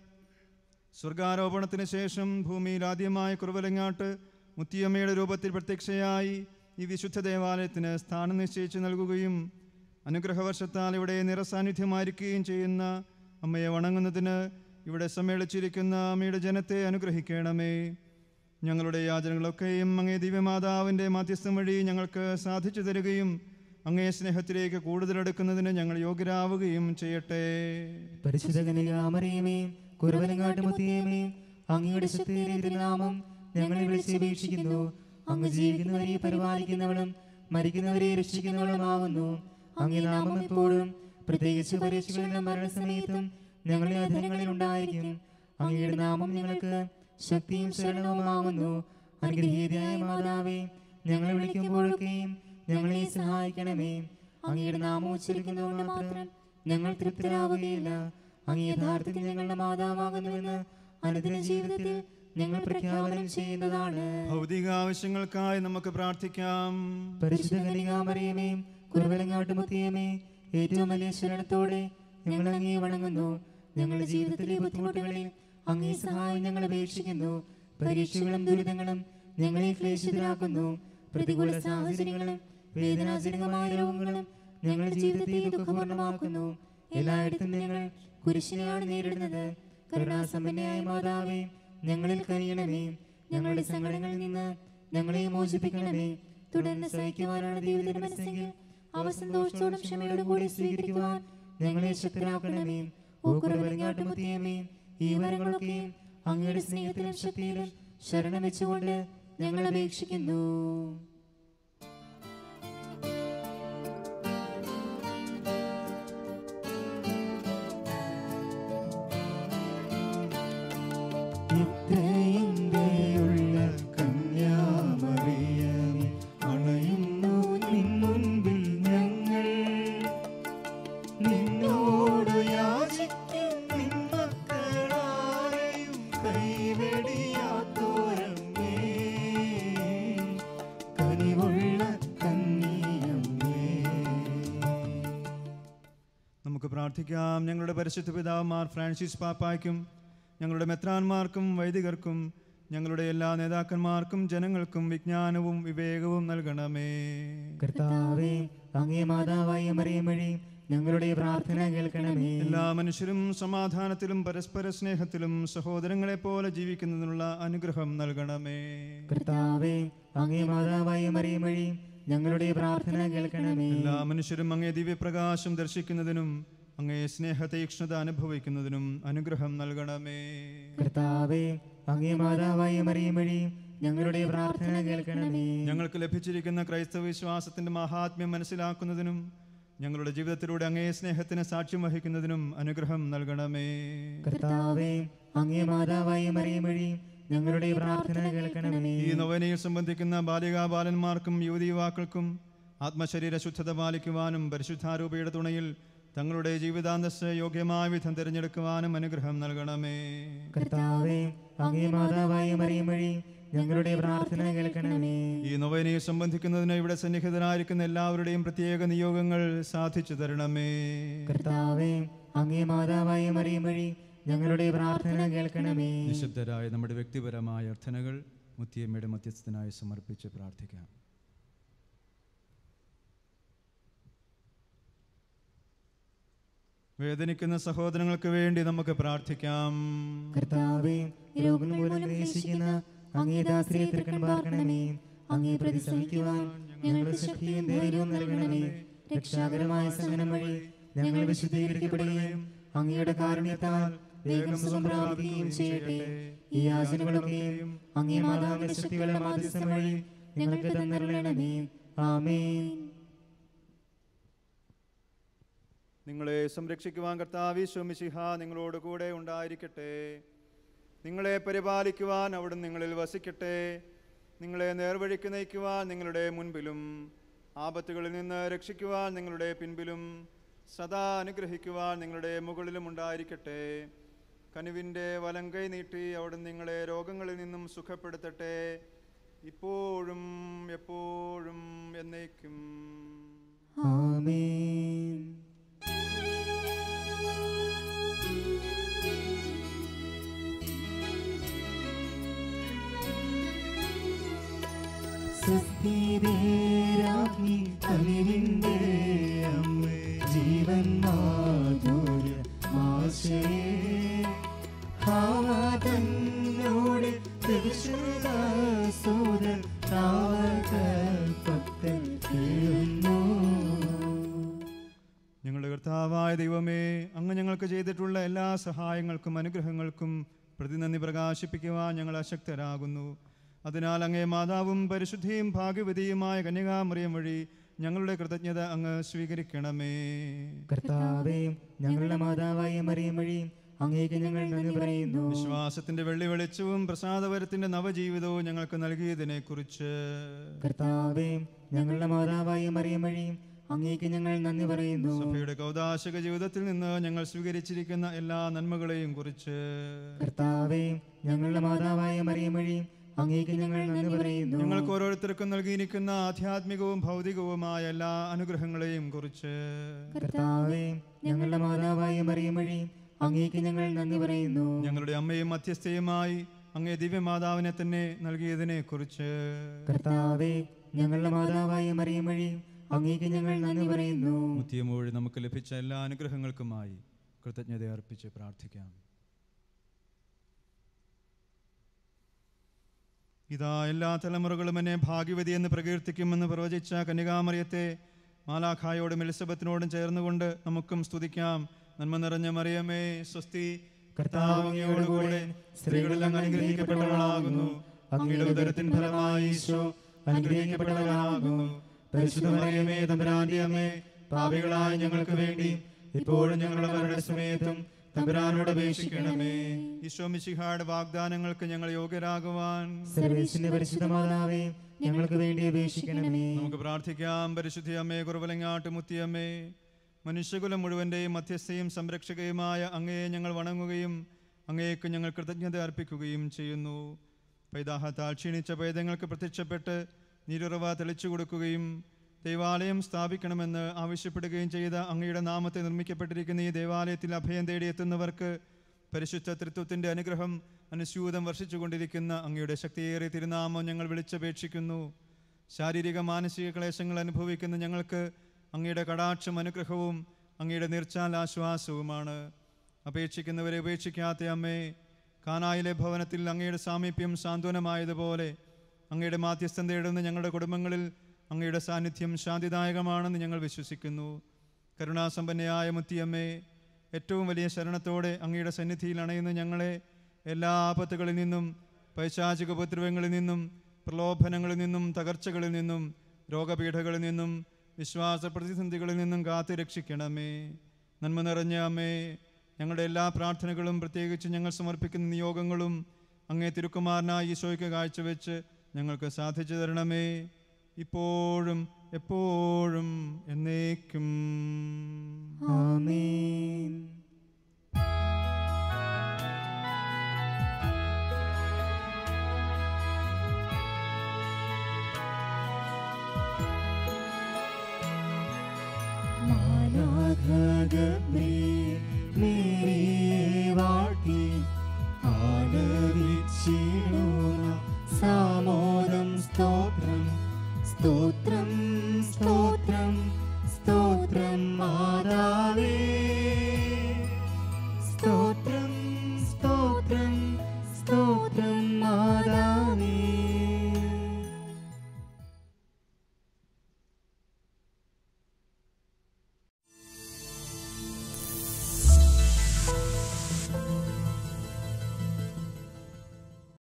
സ്വർഗാരോപണത്തിന് ശേഷം ഭൂമിയിൽ ആദ്യമായി കുറുവലങ്ങാട്ട് മുത്തിയമ്മയുടെ രൂപത്തിൽ പ്രത്യക്ഷയായി ഈ വിശുദ്ധ ദേവാലയത്തിന് സ്ഥാനം നിശ്ചയിച്ച് നൽകുകയും അനുഗ്രഹവർഷത്താൽ ഇവിടെ നിറസാന്നിധ്യമായിരിക്കുകയും ചെയ്യുന്ന അമ്മയെ വണങ്ങുന്നതിന് ഇവിടെ സമ്മേളിച്ചിരിക്കുന്ന അമ്മയുടെ ജനത്തെ അനുഗ്രഹിക്കണമേ ഞങ്ങളുടെ യാചനകളൊക്കെയും അങ്ങേ ദിവ്യമാതാവിൻ്റെ മാധ്യസ്ഥം വഴി ഞങ്ങൾക്ക് സാധിച്ചു തരികയും അങ്ങേ സ്നേഹത്തിലേക്ക് കൂടുതൽ അടുക്കുന്നതിന് ഞങ്ങൾ യോഗ്യരാവുകയും ചെയ്യട്ടെ പരിശുദ്ധ കനികാമറിയമേ കുറുവലങ്ങാട്ട് മുത്തിയമേ അങ്ങയുടെ ശക്തിയേറിയ തിരുനാമം ഞങ്ങളെ വിളിച്ചപേക്ഷിക്കുന്നു അങ്ങ് ജീവിക്കുന്നവരെ പരിപാലിക്കുന്നവളും മരിക്കുന്നവരെ രക്ഷിക്കുന്നവളുമാകുന്നു അങ്ങേ നാമം എപ്പോഴും പ്രത്യേകിച്ച് പരീക്ഷകളിലും മരണസമയത്തും ഞങ്ങളുടെ അധരങ്ങളിൽ ഉണ്ടായിരിക്കും അങ്ങയുടെ നാമം ഞങ്ങൾക്ക് ശക്തിയും ശരണവുമാകുന്നു അനുഗ്രഹീതയായ മാതാവേ ഞങ്ങളെ വിളിക്കുമ്പോഴൊക്കെയും ഞങ്ങളെ സഹായിക്കണമേ അങ്ങയുടെ നാമം ഉച്ചരിക്കുന്നതുകൊണ്ട് മാത്രം ഞങ്ങൾ തൃപ്തരാവുകയില്ല അങ്ങ് യഥാർത്ഥത്തിൽ ഞങ്ങളുടെ മാതാവാകുന്നുവെന്ന് അനുദിന ജീവിതത്തിൽ ഞങ്ങൾ പ്രഖ്യാപനം ചെയ്യുന്നതാണ് ഭൗതിക ആവശ്യങ്ങൾക്കായി നമുക്ക് പ്രാർത്ഥിക്കാം പരിശുദ്ധ കനികാമറിയമേ കുറുവലങ്ങാട്ട് മുത്തിയമേ ഏറ്റവും വലിയ ശരണത്തോടെ ഞങ്ങൾ അങ്ങേ വണങ്ങുന്നു ഞങ്ങളുടെ ജീവിതത്തിലെ ബുദ്ധിമുട്ടുകളിൽ അങ്ങേ സഹായം ഞങ്ങൾ അപേക്ഷിക്കുന്നു പരീക്ഷകളും ദുരിതങ്ങളും ഞങ്ങളെ ക്ലേശിതരാക്കുന്നു പ്രതികൂല സാഹചര്യങ്ങളും വേദനാജനകമായ രോഗങ്ങളും ഞങ്ങളുടെ ജീവിതത്തെ ദുഃഖപൂർണ്ണമാക്കുന്നു എല്ലായിടത്തും ഞങ്ങൾ കുരിശിനെയാണ് നേരിടുന്നത് കരുണാസമ്പന്നയായ മാതാവേ ഞങ്ങളിൽ കനിയണമേ ഞങ്ങളുടെ സങ്കടങ്ങളിൽ നിന്ന് ഞങ്ങളെ മോചിപ്പിക്കണമേ തുടർന്ന് സഹിക്കുവാനാണ് ദൈവത്തിന്റെ മനസ്സെങ്കിൽ അവ സന്തോഷത്തോടും ക്ഷമയോടും കൂടി സ്വീകരിക്കുവാൻ ഞങ്ങളെ ശക്തരാക്കണമേ ഓ കുറവലങ്ങാട്ടുമുത്തിയമേ ഈ വരങ്ങളൊക്കെയും അങ്ങയുടെ സ്നേഹത്തിലും ശക്തിയിലും ശരണം വെച്ചുകൊണ്ട് ഞങ്ങൾ അപേക്ഷിക്കുന്നു ഇത്രയും ദയുള്ള കന്യാമറിയമേ അണയുന്നു നിൻ മുൻപിൽ ഞങ്ങൾ നിന്നോട് യാചിക്കും നിൻ മക്കളാരെയും കൈവെടിയാത്തോരമ്മേ കനിവുള്ള കന്നിയമ്മേ നമുക്ക് പ്രാർത്ഥിക്കാം ഞങ്ങളുടെ പരിശുദ്ധ പിതാവുമാർ ഫ്രാൻസിസ് പാപ്പായ്ക്കും ഞങ്ങളുടെ മെത്രാന്മാർക്കും വൈദികർക്കും ഞങ്ങളുടെ എല്ലാ നേതാക്കന്മാർക്കും ജനങ്ങൾക്കും വിജ്ഞാനവും വിവേകവും നൽകണമേ കർത്താവേ അങ്ങേ മാതാവായ മറിയം വഴി ഞങ്ങളുടെ പ്രാർത്ഥന കേൾക്കണമേ എല്ലാ മനുഷ്യരും സമാധാനത്തിലും പരസ്പര സ്നേഹത്തിലും സഹോദരങ്ങളെ പോലെ ജീവിക്കുന്നതിനുള്ള അനുഗ്രഹം നൽകണമേ കർത്താവേ അങ്ങേ മാതാവായ മറിയം വഴി ഞങ്ങളുടെ പ്രാർത്ഥന കേൾക്കണമേ എല്ലാ മനുഷ്യരും അങ്ങേ ദിവ്യപ്രകാശം ദർശിക്കുന്നതിനും അങ്ങേ സ്നേഹതീക്ഷ്ണത അനുഭവിക്കുന്നതിനും അനുഗ്രഹം നൽകണമേ കർത്താവേ അങ്ങേ മാതാവായ മറിയം വഴി ഞങ്ങളുടെ പ്രാർത്ഥന കേൾക്കണമേ ഞങ്ങൾക്ക് ലഭിച്ചിരിക്കുന്ന ക്രൈസ്തവ വിശ്വാസത്തിന്റെ മഹാത്മ്യം മനസ്സിലാക്കുന്നതിനും ഞങ്ങളുടെ ജീവിതത്തിലൂടെ അങ്ങേ സ്നേഹത്തിന് സാക്ഷ്യം വഹിക്കുന്നതിനും അനുഗ്രഹം നൽകണമേ കർത്താവേ അങ്ങേ മാതാവായ മറിയം വഴി ഞങ്ങളുടെ പ്രാർത്ഥന കേൾക്കണമേ ഈ നൊവനയിൽ സംബന്ധിക്കുന്ന ബാലികാ ബാലന്മാർക്കും യുവതി യുവാക്കൾക്കും ആത്മശരീര ശുദ്ധത പാലിക്കുവാനും പരിശുദ്ധാരൂപയുടെ തുണയിൽ തങ്ങളുടെ ജീവിതാന്തസ് യോഗ്യമായ വിധം തിരഞ്ഞെടുക്കുവാനും അനുഗ്രഹം നൽകണമേ കർത്താവേ അങ്ങേ മാതാവായ മറിയം വഴി ഞങ്ങളുടെ പ്രാർത്ഥന കേൾക്കണമേ ഈ നൊവേനയെ സംബന്ധിക്കുന്നതിന് ഇവിടെ സന്നിഹിതരായിരിക്കുന്ന എല്ലാവരുടെയും പ്രത്യേക നിയോഗങ്ങൾ സാധിച്ചു തരണമേ കർത്താവേ അങ്ങേ മാതാവായ മറിയം വഴി ഞങ്ങളുടെ പ്രാർത്ഥന കേൾക്കണമേ നിശബ്ദരായ നമ്മുടെ വ്യക്തിപരമായ അർത്ഥനകൾ മുത്തിയമ്മയുടെ മധ്യസ്ഥനായി സമർപ്പിച്ച് പ്രാർത്ഥിക്കാം വേദനിക്കുന്ന സഹോദരങ്ങൾക്ക് വേണ്ടി നമുക്ക് പ്രാർത്ഥിക്കാം കർത്താവേ രോഗം മൂലം ക്ലേശിക്കുന്ന അങ്ങേ ദാസരെ തൃക്കൺ പാർക്കണമേ അങ്ങേ പ്രതി സഹിക്കുവാൻ ഞങ്ങൾക്ക് ശക്തിയും ധൈര്യവും നൽകണമേ രക്ഷാകരമായ സഹനം വഴി ഞങ്ങൾ വിശുദ്ധീകരിക്കപ്പെടുകയും അങ്ങയുടെ കാരുണ്യത്താൽ വേഗം സുഖം പ്രാപിക്കുകയും ചെയ്യട്ടെ ഈ യാചനകളൊക്കെയും അങ്ങേ മാതാവിന്റെ ശക്തികളുടെ മാധ്യസ്ഥം വഴി ഞങ്ങൾക്ക് തന്നിരണമേ ആമേൻ നിങ്ങളെ സംരക്ഷിക്കുവാൻ കർത്താവിശ്വമിശിഹ നിങ്ങളോട് കൂടെ ഉണ്ടായിരിക്കട്ടെ നിങ്ങളെ പരിപാലിക്കുവാൻ അവിടെ നിങ്ങളിൽ വസിക്കട്ടെ നിങ്ങളെ നേർവഴിക്ക് നയിക്കുവാൻ നിങ്ങളുടെ മുൻപിലും ആപത്തുകളിൽ നിന്ന് രക്ഷിക്കുവാൻ നിങ്ങളുടെ പിൻപിലും സദാ അനുഗ്രഹിക്കുവാൻ നിങ്ങളുടെ മുകളിലും ഉണ്ടായിരിക്കട്ടെ കനുവിൻ്റെ വലങ്കൈ നീട്ടി അവിടെ നിങ്ങളെ രോഗങ്ങളിൽ നിന്നും സുഖപ്പെടുത്തട്ടെ ഇപ്പോഴും എപ്പോഴും എന്നേക്കും ആമേൻ സുസ്ഥിരേരാജ്ഞി കനിവിൻ്റെ അമ്മേ ജീവൻ മാധുര്യ മാശേ ഹാവതന്നോട് സൂതൻ താവകൽപ്പത്തിൽ കേഴുന്നു ഞങ്ങളുടെ കർത്താവായ ദൈവമേ അങ്ങ് ഞങ്ങൾക്ക് ചെയ്തിട്ടുള്ള എല്ലാ സഹായങ്ങൾക്കും അനുഗ്രഹങ്ങൾക്കും പ്രതിനന്ദി പ്രകാശിപ്പിക്കുവാൻ ഞങ്ങൾ അശക്തരാകുന്നു അതിനാൽ അങ്ങേ മാതാവും പരിശുദ്ധിയും ഭാഗ്യവതിയുമായ കന്യകാമറിയം വഴി ഞങ്ങളുടെ കൃതജ്ഞത അങ്ങ് സ്വീകരിക്കണമേ കർത്താവേ ഞങ്ങളുടെ മാതാവായ മറിയം വഴിയും അങ്ങേക്ക് ഞങ്ങൾ നന്ദി പറയുന്നു വിശ്വാസത്തിന്റെ വെള്ളി വെളിച്ചവും പ്രസാദപരത്തിന്റെ നവജീവിതവും ഞങ്ങൾക്ക് നൽകിയതിനെ കുറിച്ച് കർത്താവേ ഞങ്ങളുടെ മാതാവായ മറിയം വഴിയും അങ്ങേക്ക് ഞങ്ങൾ നന്ദി പറയുന്നു സഭയുടെ കൗതാശക ജീവിതത്തിൽ നിന്ന് ഞങ്ങൾ സ്വീകരിച്ചിരിക്കുന്ന എല്ലാ നന്മകളെയും കുറിച്ച് കർത്താവേ ഞങ്ങളുടെ മാതാവായ മറിയം വഴിയും അങ്ങേക്ക് ഞങ്ങൾ നന്ദി പറയുന്നു ഞങ്ങൾക്ക് ഓരോരുത്തർക്കും നൽകിയിരിക്കുന്ന ആധ്യാത്മികവും ഭൗതികവുമായ എല്ലാ അനുഗ്രഹങ്ങളെയും കുറിച്ച് കർത്താവേ ഞങ്ങളുടെ മാതാവായ മറിയം വഴിയും അങ്ങേക്ക് ഞങ്ങൾ നന്ദി പറയുന്നു ഞങ്ങളുടെ അമ്മയും മധ്യസ്ഥയുമായി അങ്ങേ ദിവ്യമാതാവിനെ തന്നെ നൽകിയതിനെ കുറിച്ച് കർത്താവേ ഞങ്ങളുടെ മാതാവായ മറിയം വഴിയും അങ്ങേക്ക് ഞങ്ങൾ നന്ദി പറയുന്നു മുത്തിയമൊഴി നമുക്ക് ലഭിച്ച എല്ലാ അനുഗ്രഹങ്ങൾക്കുമായി കൃതജ്ഞത അർപ്പിച്ച് പ്രാർത്ഥിക്കാം ഇതാ എല്ലാ തലമുറകളും എന്നെ ഭാഗ്യവതി എന്ന് പ്രകീർത്തിക്കുമെന്ന് പ്രവചിച്ച കന്യകാമറിയത്തെ മാലാഖായോടും എലിസബത്തിനോടും ചേർന്നുകൊണ്ട് നമുക്കും സ്തുതിക്കാം നന്മ നിറഞ്ഞ മറിയമേ സ്വസ്തി കർത്താവ് അങ്ങയോടുകൂടെ സ്ത്രീകളിൽ അങ്ങ് അനുഗ്രഹിക്കപ്പെട്ടവളാകുന്നു അങ്ങയുടെ ഉദരത്തിൻ ഫലമായി ഈശോ അനുഗ്രഹിക്കപ്പെട്ടവനാകുന്നു പരിശുദ്ധ മറിയമേ തമ്പുരാന്റെ അമ്മേ പാപികളായ ഞങ്ങൾക്ക് വേണ്ടി ഇപ്പോഴും ഞങ്ങളുടെ മരണ സമയത്തും തമ്പുരാനോട് അപേക്ഷിക്കണമേ ഈശോ മിശിഹായുടെ വാഗ്ദാനങ്ങൾക്ക് ഞങ്ങൾ യോഗ്യരാകുവാൻ സർവേശിന്റെ പരിശുദ്ധ മാതാവേ ഞങ്ങൾക്ക് വേണ്ടി അപേക്ഷിക്കണമേ നമുക്ക് പ്രാർത്ഥിക്കാം പരിശുദ്ധി അമ്മേ കുറവലങ്ങാട്ട് മുത്തിയമ്മേ മനുഷ്യകുലം മുഴുവൻ്റെയും മധ്യസ്ഥയും സംരക്ഷകയുമായ അങ്ങയെ ഞങ്ങൾ വണങ്ങുകയും അങ്ങേക്ക് ഞങ്ങൾ കൃതജ്ഞത അർപ്പിക്കുകയും ചെയ്യുന്നു പൈതാഹത്താൽ ക്ഷീണിച്ച പൈതങ്ങൾക്ക് പ്രത്യക്ഷപ്പെട്ട് നീരുറവ തെളിച്ചു കൊടുക്കുകയും ദേവാലയം സ്ഥാപിക്കണമെന്ന് ആവശ്യപ്പെടുകയും ചെയ്ത അങ്ങയുടെ നാമത്തെ നിർമ്മിക്കപ്പെട്ടിരിക്കുന്ന ഈ ദേവാലയത്തിൽ അഭയം തേടിയെത്തുന്നവർക്ക് പരിശുദ്ധ തൃത്വത്തിൻ്റെ അനുഗ്രഹം അനുസ്യൂതം വർഷിച്ചുകൊണ്ടിരിക്കുന്ന അങ്ങയുടെ ശക്തിയേറിയ തിരുനാമം ഞങ്ങൾ വിളിച്ചപേക്ഷിക്കുന്നു ശാരീരിക മാനസിക ക്ലേശങ്ങൾ അനുഭവിക്കുന്ന ഞങ്ങൾക്ക് അങ്ങയുടെ കടാക്ഷം അനുഗ്രഹവും അങ്ങയുടെ നിർച്ചാൽ ആശ്വാസവുമാണ് അപേക്ഷിക്കുന്നവരെ ഉപേക്ഷിക്കാത്ത അമ്മേ കാനായിലെ ഭവനത്തിൽ അങ്ങയുടെ സാമീപ്യം സാന്ത്വനമായതുപോലെ അങ്ങയുടെ മാധ്യസ്ഥം തേടുന്ന ഞങ്ങളുടെ കുടുംബങ്ങളിൽ അങ്ങയുടെ സാന്നിധ്യം ശാന്തിദായകമാണെന്ന് ഞങ്ങൾ വിശ്വസിക്കുന്നു കരുണാസമ്പന്നയായ മുത്തിയമ്മേ ഏറ്റവും വലിയ ശരണത്തോടെ അങ്ങയുടെ സന്നിധിയിൽ അണയുന്ന ഞങ്ങളെ എല്ലാ ആപത്തുകളിൽ നിന്നും പൈശാചിക ഉപദ്രവങ്ങളിൽ നിന്നും പ്രലോഭനങ്ങളിൽ നിന്നും തകർച്ചകളിൽ നിന്നും രോഗപീഠകളിൽ നിന്നും വിശ്വാസ പ്രതിസന്ധികളിൽ നിന്നും കാത്തു രക്ഷിക്കണമേ നന്മ നിറഞ്ഞ അമ്മേ ഞങ്ങളുടെ എല്ലാ പ്രാർത്ഥനകളും പ്രത്യേകിച്ച് ഞങ്ങൾ സമർപ്പിക്കുന്ന നിയോഗങ്ങളും അങ്ങേ തിരുക്കുമാരനായ ഈശോയ്ക്ക് കാഴ്ചവെച്ച് ഞങ്ങൾക്ക് സാധിച്ചു തരണമേ ഇപ്പോഴും എപ്പോഴും എന്നേക്കും ആമേൻ മാലാഖഗബ്രിയേൽ മേരിയെ വാഴ്ത്തി ആദരിച്ചിടുന്ന സാമോദം സ്തോത്രം സ്തോത്രം സ്തോത്രം സ്തോത്രം മാതാ